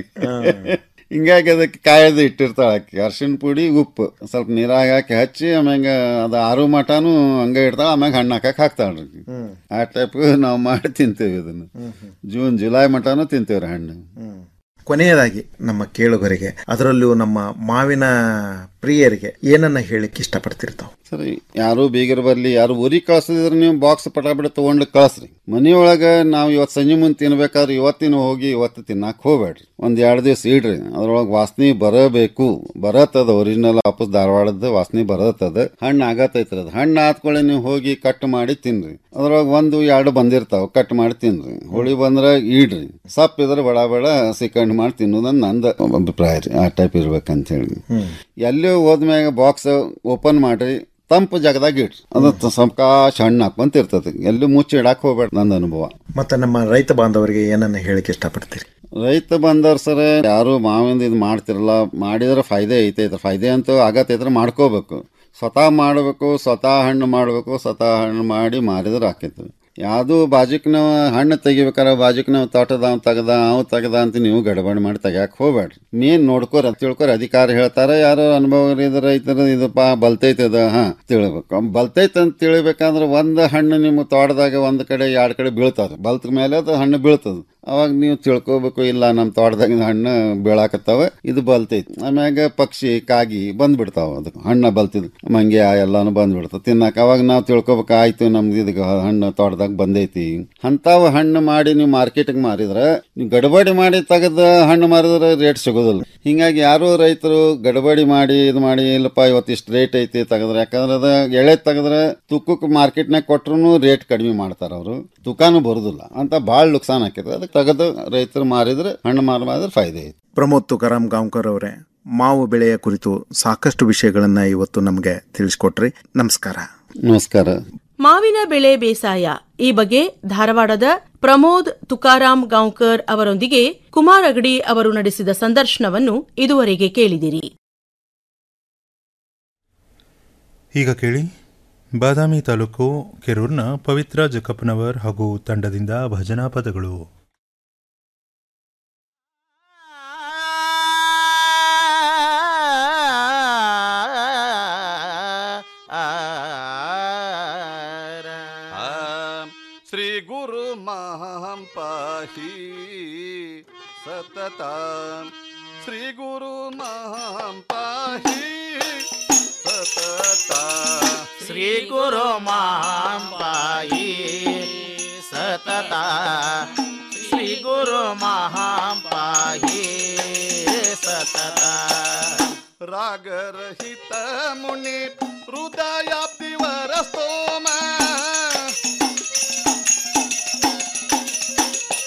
Speaker 19: ಹಿಂಗಾಗಿ ಅದಕ್ಕೆ ಕಾಯ್ದು ಇಟ್ಟಿರ್ತಾಳೆ ಅಕ್ಕಿ ಅರ್ಶಿನ ಪುಡಿ ಉಪ್ಪು ಸ್ವಲ್ಪ ನೀರಾಗ ಹಾಕಿ ಹಚ್ಚಿ ಆಮ್ಯಾಗ ಅದು ಆರು ಮಟನು ಹಂಗೆ ಇಡ್ತಾಳೆ ಆಮ್ಯಾಗ ಹಣ್ಣು ಹಾಕಕ್ಕೆ ಹಾಕ್ತಾಳ್ರಿ ಆ ಟೈಪ್ ನಾವು ಮಾಡಿ ತಿಂತೇವೆ ಇದನ್ನು ಜೂನ್ ಜುಲೈ ಮಟನು ತಿಂತೇವ್ರಿ ಹಣ್ಣು
Speaker 4: ಕೊನೆಯದಾಗಿ ನಮ್ಮ ಕೇಳುಗರಿಗೆ ಅದರಲ್ಲೂ ನಮ್ಮ ಮಾವಿನ ಪ್ರಿಯರಿಗೆ ಏನನ್ನ ಹೇಳಿಕ್ಕೆ ಇಷ್ಟಪಡ್ತಿರ್ತಾವ
Speaker 19: ಸರಿ ಯಾರು ಬೀಗರು ಬರ್ಲಿ ಯಾರು ಊರಿಗೆ ಕಳ್ಸಿದ್ರೆ ನೀವು ಬಾಕ್ಸ್ ಪಟಾಪಟ ತಗೊಂಡು ಕಳಿಸ್ರಿ ಮನೆಯೊಳಗೆ ನಾವು ಇವತ್ತು ಸಂಜೆ ಮುಂದೆ ತಿನ್ಬೇಕಾದ್ರೆ ಇವತ್ತಿನ ಹೋಗಿ ಇವತ್ತು ತಿನ್ನಕ್ಕೆ ಹೋಗ್ಬೇಡ್ರಿ ಒಂದು ಎರಡು ದಿವಸ ಇಡ್ರಿ ಅದ್ರೊಳಗೆ ವಾಸನೆ ಬರಬೇಕು ಬರತ್ತದ ಒರಿಜಿನಲ್ ವಾಪಸ್ ಧಾರವಾಡದ ವಾಸನೆ ಬರತ್ತದ ಹಣ್ಣು ಆಗತೈತ್ರಿ ಅದು ಹಣ್ಣು ಆದ್ಕೊಳ್ಳಿ ನೀವು ಹೋಗಿ ಕಟ್ ಮಾಡಿ ತಿನ್ರಿ ಅದ್ರೊಳಗೆ ಒಂದು ಎರಡು ಬಂದಿರ್ತಾವ ಕಟ್ ಮಾಡಿ ತಿನ್ರಿ ಹೋಳಿ ಬಂದ್ರೆ ಇಡ್ರಿ ಸಪ್ ಇದ್ರೆ ಬಡ ಬಡ ಸಿಕ್ಕಂಡು ಮಾಡಿ ತಿನ್ನೋದನ್ನ ನಂದು ಅಭಿಪ್ರಾಯ ರೀ ಆ ಟೈಪ್ ಇರ್ಬೇಕಂತ ಹೇಳಿ ಎಲ್ಲಿ ಹೋದ್ಮ್ಯಾಗ ಬಾಕ್ಸ್ ಓಪನ್ ಮಾಡ್ರಿ ತಂಪು ಜಾಗದಾಗ ಇಡ್ರಿ ಅದು ಸಂಕಾಶ ಹಣ್ಣು ಹಾಕೊಂತ ಇರ್ತದೆ ಎಲ್ಲಿ ಮುಚ್ಚಿ ಇಡಕ್ಕೆ ಹೋಗ್ಬೇಡ ನಂದು ಅನುಭವ
Speaker 4: ಮತ್ತೆ ನಮ್ಮ ರೈತ ಬಾಂಧವರಿಗೆ ಏನನ್ನ ಹೇಳಿಕ್ಕೆ ಇಷ್ಟಪಡ್ತೀರಿ
Speaker 19: ರೈತ ಬಂದವ್ರು ಸರ ಯಾರು ಮಾವಿಂದ ಇದು ಮಾಡ್ತಿರಲ್ಲ ಮಾಡಿದ್ರೆ ಫಾಯ್ದೆ ಐತೈತೆ ಫಾಯ್ದೆ ಅಂತೂ ಆಗತ್ತೈತ್ರ ಮಾಡ್ಕೋಬೇಕು ಸ್ವತಃ ಮಾಡಬೇಕು ಸ್ವತಃ ಹಣ್ಣು ಮಾಡಬೇಕು ಸ್ವತಃ ಹಣ್ಣು ಮಾಡಿ ಮಾರಿದ್ರೆ ಆಕೈತೆ ಯಾವುದು ಬಾಜುಕ್ನ ಹಣ್ಣು ತೆಗಿಬೇಕಾರೆ ಬಾಜುಕ್ನ ತೋಟದ ಅವ್ ತೆಗ್ದ ಅವ್ ತೆಗ್ದ ಅಂತ ನೀವು ಗಡಬಡಿ ಮಾಡಿ ತೆಗ್ಯಾಕ ಹೋಗ್ಬೇಡ್ರಿ ಮೇನ್ ನೋಡ್ಕೋರ ತಿಳ್ಕೊರ ಅಧಿಕಾರ ಹೇಳ್ತಾರ ಯಾರೋ ಅನುಭವ ಇದ್ರ ರೈತರ ಇದಪ್ಪ ಬಲ್ತೈತದ ಹಾ ತಿಳ್ಬೇಕು ಬಲ್ತೈತೆ ಅಂತ ತಿಳ್ಬೇಕಂದ್ರೆ ಒಂದು ಹಣ್ಣು ನಿಮ್ಮ ತೋಟದಾಗ ಒಂದು ಕಡೆ ಎರಡು ಕಡೆ ಬೀಳ್ತಾವ ಬಲ್ತ ಮೇಲೆ ಅದು ಹಣ್ಣು ಬೀಳ್ತದ ಅವಾಗ ನೀವು ತಿಳ್ಕೊಬೇಕು ಇಲ್ಲ ನಮ್ಮ ತೋಟದಾಗಿನ ಹಣ್ಣು ಬೀಳಾಕತ್ತಾವ ಇದು ಬಲ್ತೈತಿ ಆಮ್ಯಾಗ ಪಕ್ಷಿ ಕಾಗಿ ಬಂದ್ಬಿಡ್ತಾವ ಅದಕ್ಕೆ ಹಣ್ಣು ಬಲ್ತಿದ್ ಮಂಗೆ ಎಲ್ಲಾನು ಬಂದ್ಬಿಡ್ತಾವ ತಿನ್ನಕ ಅವಾಗ ನಾವು ತಿಳ್ಕೊಬೇಕು ಆಯ್ತು ನಮ್ದು ಇದಕ್ಕೆ ಹಣ್ಣು ತೋಟದಾಗ ಬಂದೈತಿ ಅಂತಾವ ಹಣ್ಣು ಮಾಡಿ ನೀವು ಮಾರ್ಕೆಟಿಗೆ ಮಾರಿದ್ರೆ ನೀವು ಗಡಬಡಿ ಮಾಡಿ ತೆಗೆದ ಹಣ್ಣು ಮಾರಿದ್ರೆ ರೇಟ್ ಸಿಗೋದಿಲ್ಲ ಹಿಂಗಾಗಿ ಯಾರು ರೈತರು ಗಡಬಡಿ ಮಾಡಿ ಇದು ಮಾಡಿ ಇಲ್ಲಪ್ಪ ಇವತ್ತು ಇಷ್ಟು ರೇಟ್ ಐತಿ ತೆಗೆದ್ರೆ ಯಾಕಂದ್ರೆ ಅದ ಎಳೆ ತೆಗೆದ್ರೆ ತುಕ್ಕಕ್ಕೆ ಮಾರ್ಕೆಟ್ನಾಗ ಕೊಟ್ರು ರೇಟ್ ಕಡಿಮೆ ಮಾಡ್ತಾರ ಅವರು ತುಕಾನು ಬರುದಿಲ್ಲ ಅಂತ ಭಾಳ ನುಕ್ಸಾನ್ ಹಾಕಿದ್ರೆ ಅದಕ್ಕೆ ತೆಗೆದು ರೈತರು ಮಾರಿದ್ರೆ ಹಣ್ಣು ಮಾರಿದ್ರೆ ಫಾಯ್ದೆ ಐತಿ
Speaker 4: ಪ್ರಮೋದ್ ತುಕಾರಾಮ್ ಗಾಂವ್ಕರ್ ಅವರೇ ಮಾವು ಬೆಳೆಯ ಕುರಿತು ಸಾಕಷ್ಟು ವಿಷಯಗಳನ್ನ ಇವತ್ತು ನಮಗೆ ತಿಳಿಸ್ಕೊಟ್ರಿ ನಮಸ್ಕಾರ
Speaker 19: ನಮಸ್ಕಾರ
Speaker 3: ಮಾವಿನ ಬೆಳೆ ಬೇಸಾಯ ಈ ಬಗ್ಗೆ ಧಾರವಾಡದ ಪ್ರಮೋದ್ ತುಕಾರಾಮ್ ಗಾಂವ್ಕರ್ ಅವರೊಂದಿಗೆ ಕುಮಾರ್ ಅಗಡಿ ಅವರು ನಡೆಸಿದ ಸಂದರ್ಶನವನ್ನು ಇದುವರೆಗೆ ಕೇಳಿದಿರಿ
Speaker 1: ಈಗ ಕೇಳಿ ಬಾದಾಮಿ ತಾಲೂಕು ಕೆರೂರ್ನ ಪವಿತ್ರ ಜಕಪ್ಪನವರ್ ಹಾಗೂ ತಂಡದಿಂದ ಭಜನಾ ಪದಗಳು
Speaker 20: ಶ್ರೀ ಗುರು ಮಹಂ ಪಾಹಿ ಸತತ ಶ್ರೀ ಗುರು ಮಹಂ ಪಾಹಿ ಸತತ
Speaker 21: ಶ್ರೀ ಗುರು ಮಾಂ ಪಾಯಿ ಸತತ ಶ್ರೀ ಗುರು ಮಹಾಂ ಪಾಯಿ ಸತತ
Speaker 20: ರಾಗರಹಿತ ಮುನಿ ಹೃದಯಾಬ್ದಿವರ ಸ್ತೋಮ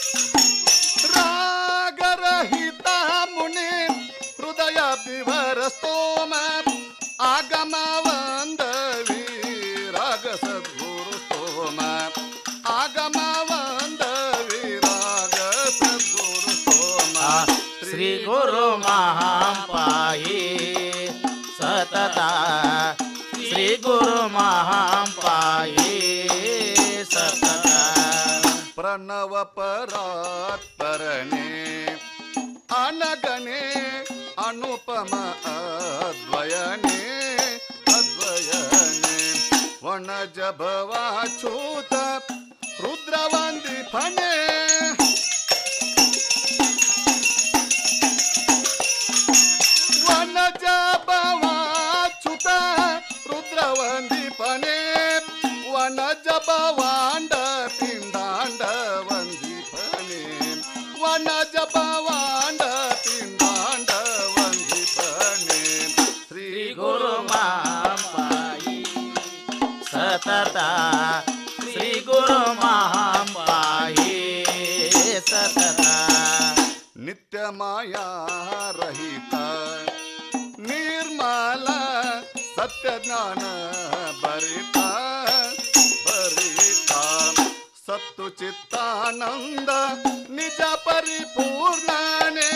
Speaker 20: ರಾಗರಹಿತ ಮುನಿ ಹೃದಯಾಬ್ದಿವರ
Speaker 21: ಶ್ರೀ ಗುರು ಮಹಾಂ ಪಾಹಿ ಸತತ ಶ್ರೀ ಗುರು ಮಹಾಂ ಪಾಹಿ ಸತತ
Speaker 20: ಪ್ರಣವ ಪರಾತ್ಪರನೆ ಅನಗನೆ ಅನುಪಮ ಅದ್ವಯನೆ ಅದ್ವಯನೆ ವನಜ ಭವಾಚ್ಯುತ ರುದ್ರವಂದಿ ಫಣೆ ವನಜ ಭವಾಚ್ಯುತ ರುದ್ರವಂದಿ ಫಣೆ ವನಜ ಭವಾಂಡ ಪಿಂಡಾಂಡ ವಂದಿ ಫಣೆ ವನಜ ಭವಾಂಡ ಪಿಂಡಾಂಡ ವಂದಿ ಫಣೆ ಶ್ರೀ
Speaker 21: ಗುರು ಮಹಾಂ ಪಾಹಿ ಸತತ ಶ್ರೀ ಗುರು ಮಹಾಂ ಪಾಹಿ ಸತತ
Speaker 20: ನಿತ್ಯ ಮಾಯಾ ರಹಿತ ನಿರ್ಮಲ ಸತ್ಯ ಜ್ಞಾನ ಭರಿತ ಭರಿತ ಸತ್ತು ಚಿತ್ತಾನಂದ ನಿಜ ಪರಿಪೂರ್ಣನೆ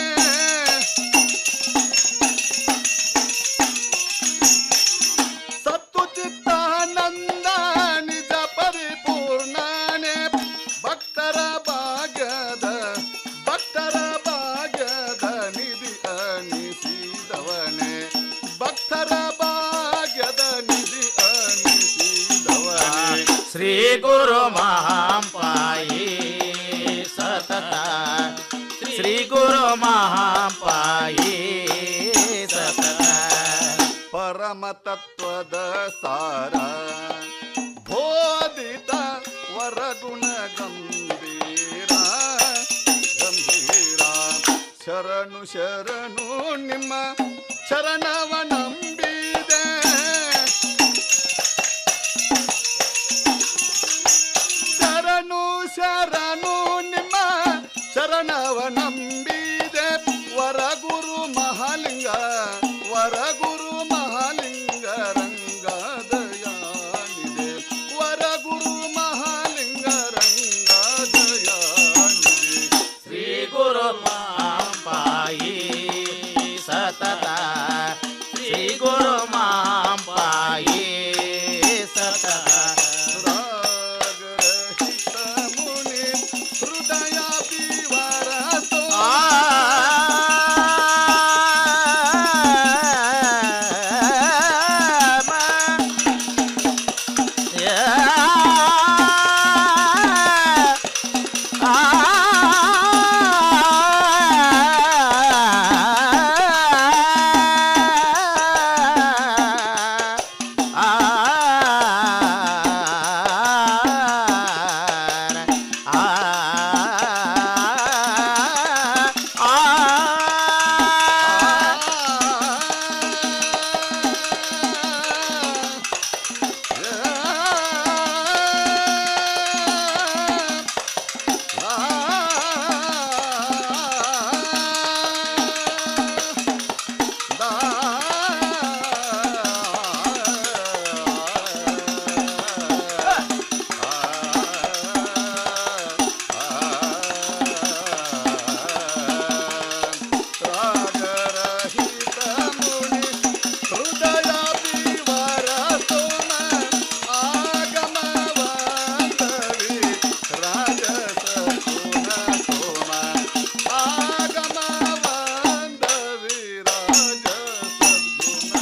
Speaker 20: ಸತ್ತು ಚಿತ್ತಾನಂದ ನಿಜ ಪರಿಪೂರ್ಣನೆ ಭಕ್ತರ ಭಾಗ್ಯದ ಭಕ್ತರ ಭಾಗ್ಯದ ನಿಧಿ ಅನಿಸಿದವನೇ ಭಕ್ತರ ಭಾಗ್ಯದ ನಿಧಿ ಅನಿಸಿದವನೇ
Speaker 21: ಶ್ರೀ ಗುರು ಮಹಾಂ ಪಾಹಿ ಸತತ ಶ್ರೀ ಗುರು ಮಹಾಂ ಪಾಹಿ ಸತತ
Speaker 20: ಪರಮ ತತ್ವದ ಸಾರ ಬೋಧಿತ ವರಗುಣ ಗಂಭೀರ ಗಂಭೀರ ಶರಣು ಶರಣು ನಿಮ್ಮ ಶರಣವ ನಂಬಿದೆ ಶರಣು ಶರಣು ನಿಮ್ಮ ಶರಣವ ನಂಬಿದೆ ವರಗುರು ಮಹಾಲಿಂಗ ವರಗುರು ಮಹಾಲಿಂಗ ರಂಗ ದಯಾನಿದೆ ವರಗುರು ಮಹಾಲಿಂಗ ರಂಗ ದಯಾನಿದೆ
Speaker 21: ಶ್ರೀ ಗುರು ಮಹಾಂ ಪಾಹಿ ಸತತ ಶ್ರೀ ಗುರು ಮಹಾಂ ಪಾಹಿ ಸತತ
Speaker 20: ರಾಗರಹಿತ ಮುನಿ ಹೃದಯ ವಿವರತೋ ರಾಗರಹಿತ ಮುನಿ ಹೃದಯ ವಿವರತೋ ಆಗಮ ವಂದವಿ ರಾಜಸ ಸೋಮ ಸೋಮ ಆಗಮ ವಂದವಿ ರಾಜ ಸದ್ಗುಣ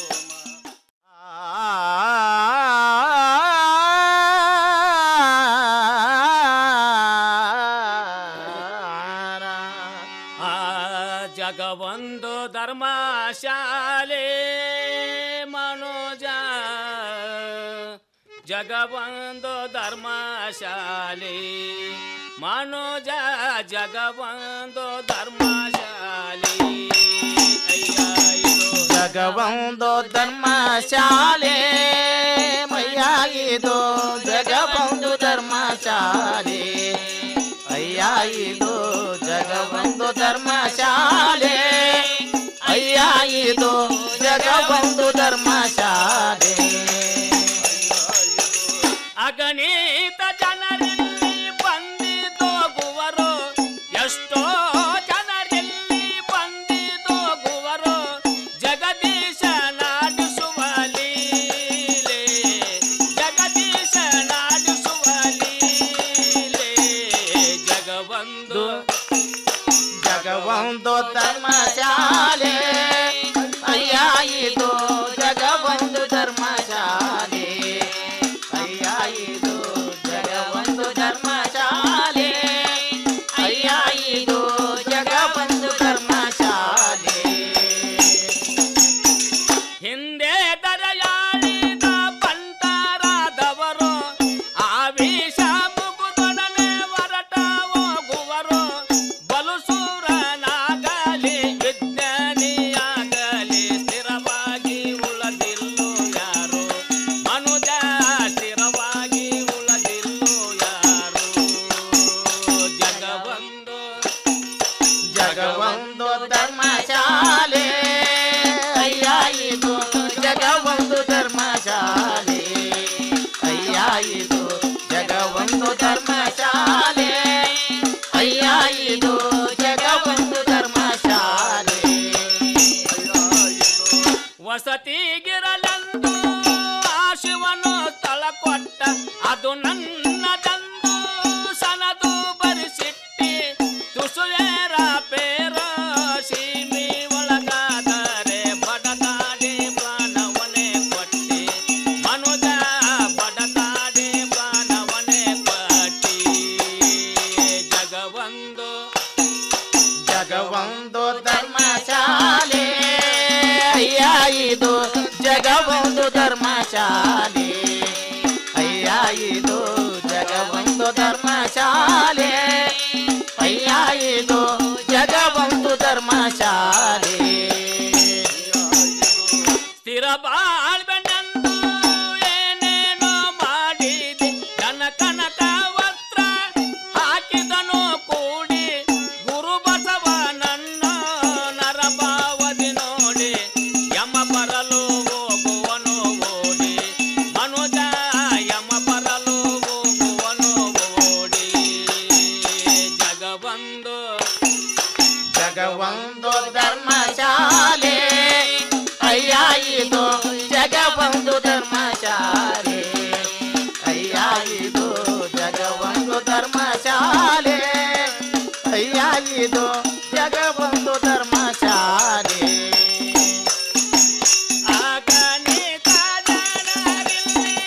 Speaker 21: ಆ ಜಗವೊಂದು ಧರ್ಮಶಾಲೆ ಮನೋಜ ಜಗವೊಂದು ಧರ್ಮಶಾಲೆ ಮನೋಜ ಜಗವೊಂದು ಧರ್ಮಶಾಲೆ ಅಯ್ಯ ಇದು ಜಗವೊಂದು ಧರ್ಮಶಾಲೆ ಮಯ್ಯ ಇದು ಜಗವೊಂದು ಧರ್ಮಶಾಲೆ ಅಯ್ಯ ಇದು ಜಗವೊಂದು ಧರ್ಮಶಾಲೆ ಅಯ್ಯ ಇದು ಜಗವೊಂದು ಧರ್ಮಶಾಲೆ ಅಗಣಿತ ಜನರಲ್ಲಿ ಬಂದಿದ್ದೋಗುವರು ಎಷ್ಟೋ ಜನರಲ್ಲಿ ಬಂದಿದ್ದೋಗುವರು ಜಗವೊಂದು ಧರ್ಮಶಾಲೆ ಅಯ್ಯ ಇದು ಜಗವೊಂದು ಧರ್ಮಶಾಲೆ ಅಯ್ಯ ಇದು ಜಗವೊಂದು ಧರ್ಮಶಾಲೆ ಅಯ್ಯ ಇದು ಜಗವೊಂದು ಧರ್ಮಶಾಲೆ ಹಿಂದೆ ದರೆಯಾಳಿದ ಬಂಟರಾದವರು ಆವೇಶ ಮುಗುದೊಡನೆ ಹೊರಟ ಹೋಗುವರು ಬಲುಸೂರನಾಗಲಿ ವಿಜ್ಞಾನಿಯಾಗಲಿ ಸ್ಥಿರವಾಗಿ ಉಳದಿಲ್ಲೋ ಯಾರು ಮನುಜ ಸ್ಥಿರವಾಗಿ ಉಳದಿಲ್ಲೋ ಯಾರು ಜಗವೊಂದು ಜಗವೊಂದು ಧರ್ಮಶಾಲೆ ಅಯ್ಯ ಇದು ಜಗವೊಂದು ಧರ್ಮಶಾಲೆ ಅಯ್ಯ ಇದು ಜಗವೊಂದು ಧರ್ಮಶಾಲೆ ಅಯ್ಯ ಇದು ಜಗವೊಂದು ಧರ್ಮಶಾಲೆ ವಸತಿಗಿರಲೆಂದು ಆ ಶಿವನು ತಳ ಕೊಟ್ಟ ಅದು ನನ್ನದಂದು ಸನದು ಬರಿಸಿಟ್ಟಿ ತುಸುವೇರ ಪೇರ ಸೀಮಿ ಒಳಗಾದರೆ ಬಡದಾಡಿ ಪ್ರಾಣವನೇ ಕೊಟ್ಟಿ ಮನುಜ ಬಡದಾಡಿ ಪ್ರಾಣವನೇ ಕೊಟ್ಟಿ ಜಗವೊಂದು ಜಗವೊಂದು ಧರ್ಮಶಾಲೆ ಅಯ್ಯ ಇದು ಜಗವೊಂದು ಧರ್ಮಶಾಲೆ ಅಯ್ಯ ಇದು ಜಗವೊಂದು ಧರ್ಮಶಾಲೆ ಅಯ್ಯ ಇದು ಜಗವೊಂದು ಧರ್ಮಶಾಲೆ ಸ್ಥಿರ ಬಾಳ್ಬೆಂಡು ಏನೇನೋ ಮಾಡಿದೆ ಕನ ಕನಕ ವಸ್ತ್ರ ಹಾಕಿದನು ಕೂಡಿ ಗುರು ಬಸವನನ್ನ ನರಭಾವದಿ ನೋಡಿ ಯಮ ಬರಲು ಹೋಗುವನು ಓಡಿ ಮನುಜ ಯಮ ಬರಲು ಹೋಗುವನು ಓಡಿ ಜಗವೊಂದು ಜಗವೊಂದು ಧರ್ಮಶಾಲೆ ಅಯ್ಯ ಇದು ಜಗವೊಂದು ಧರ್ಮಶಾಲೆ ಅಯ್ಯ ಇದು ಜಗವೊಂದು ಧರ್ಮಶಾಲೆ ಅಯ್ಯ ಇದು ಜಗವೊಂದು ಧರ್ಮಶಾಲೆ ಅಗಣಿತ ಜನರಿಲ್ಲಿ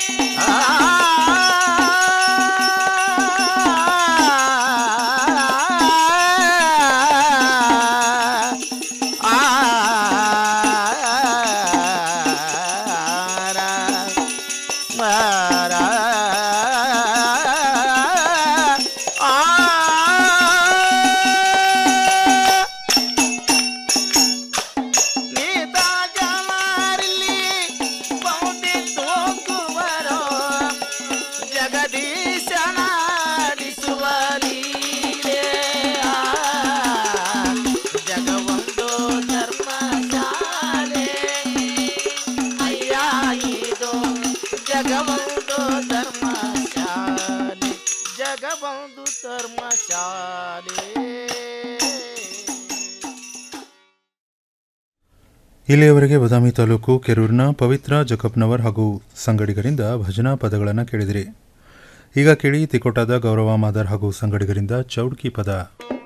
Speaker 21: ಜಗದೀಶನಾಡಿಸುವ ಲೀಲೆ ಜಗವೊಂದು ಧರ್ಮಶಾಲೆ ಅಯ್ಯ ಇದು ಜಗವೊಂದು ಧರ್ಮಶಾಲೆ ಜಗವೊಂದು ಧರ್ಮಶಾಲೆ
Speaker 1: ಇಲ್ಲಿಯವರೆಗೆ ಬದಾಮಿ ತಾಲೂಕು ಕೆರೂರಿನ ಪವಿತ್ರ ಜಕಪ್ನವರ್ ಹಾಗೂ ಸಂಗಡಿಗರಿಂದ ಭಜನಾ ಪದಗಳನ್ನು ಕೇಳಿದಿರಿ ಈಗ ಕೇಳಿ ತಿಕೋಟದ ಗೌರವ ಮಾದರ್ ಹಾಗೂ ಸಂಗಡಿಗರಿಂದ ಚೌಡ್ಕಿ ಪದ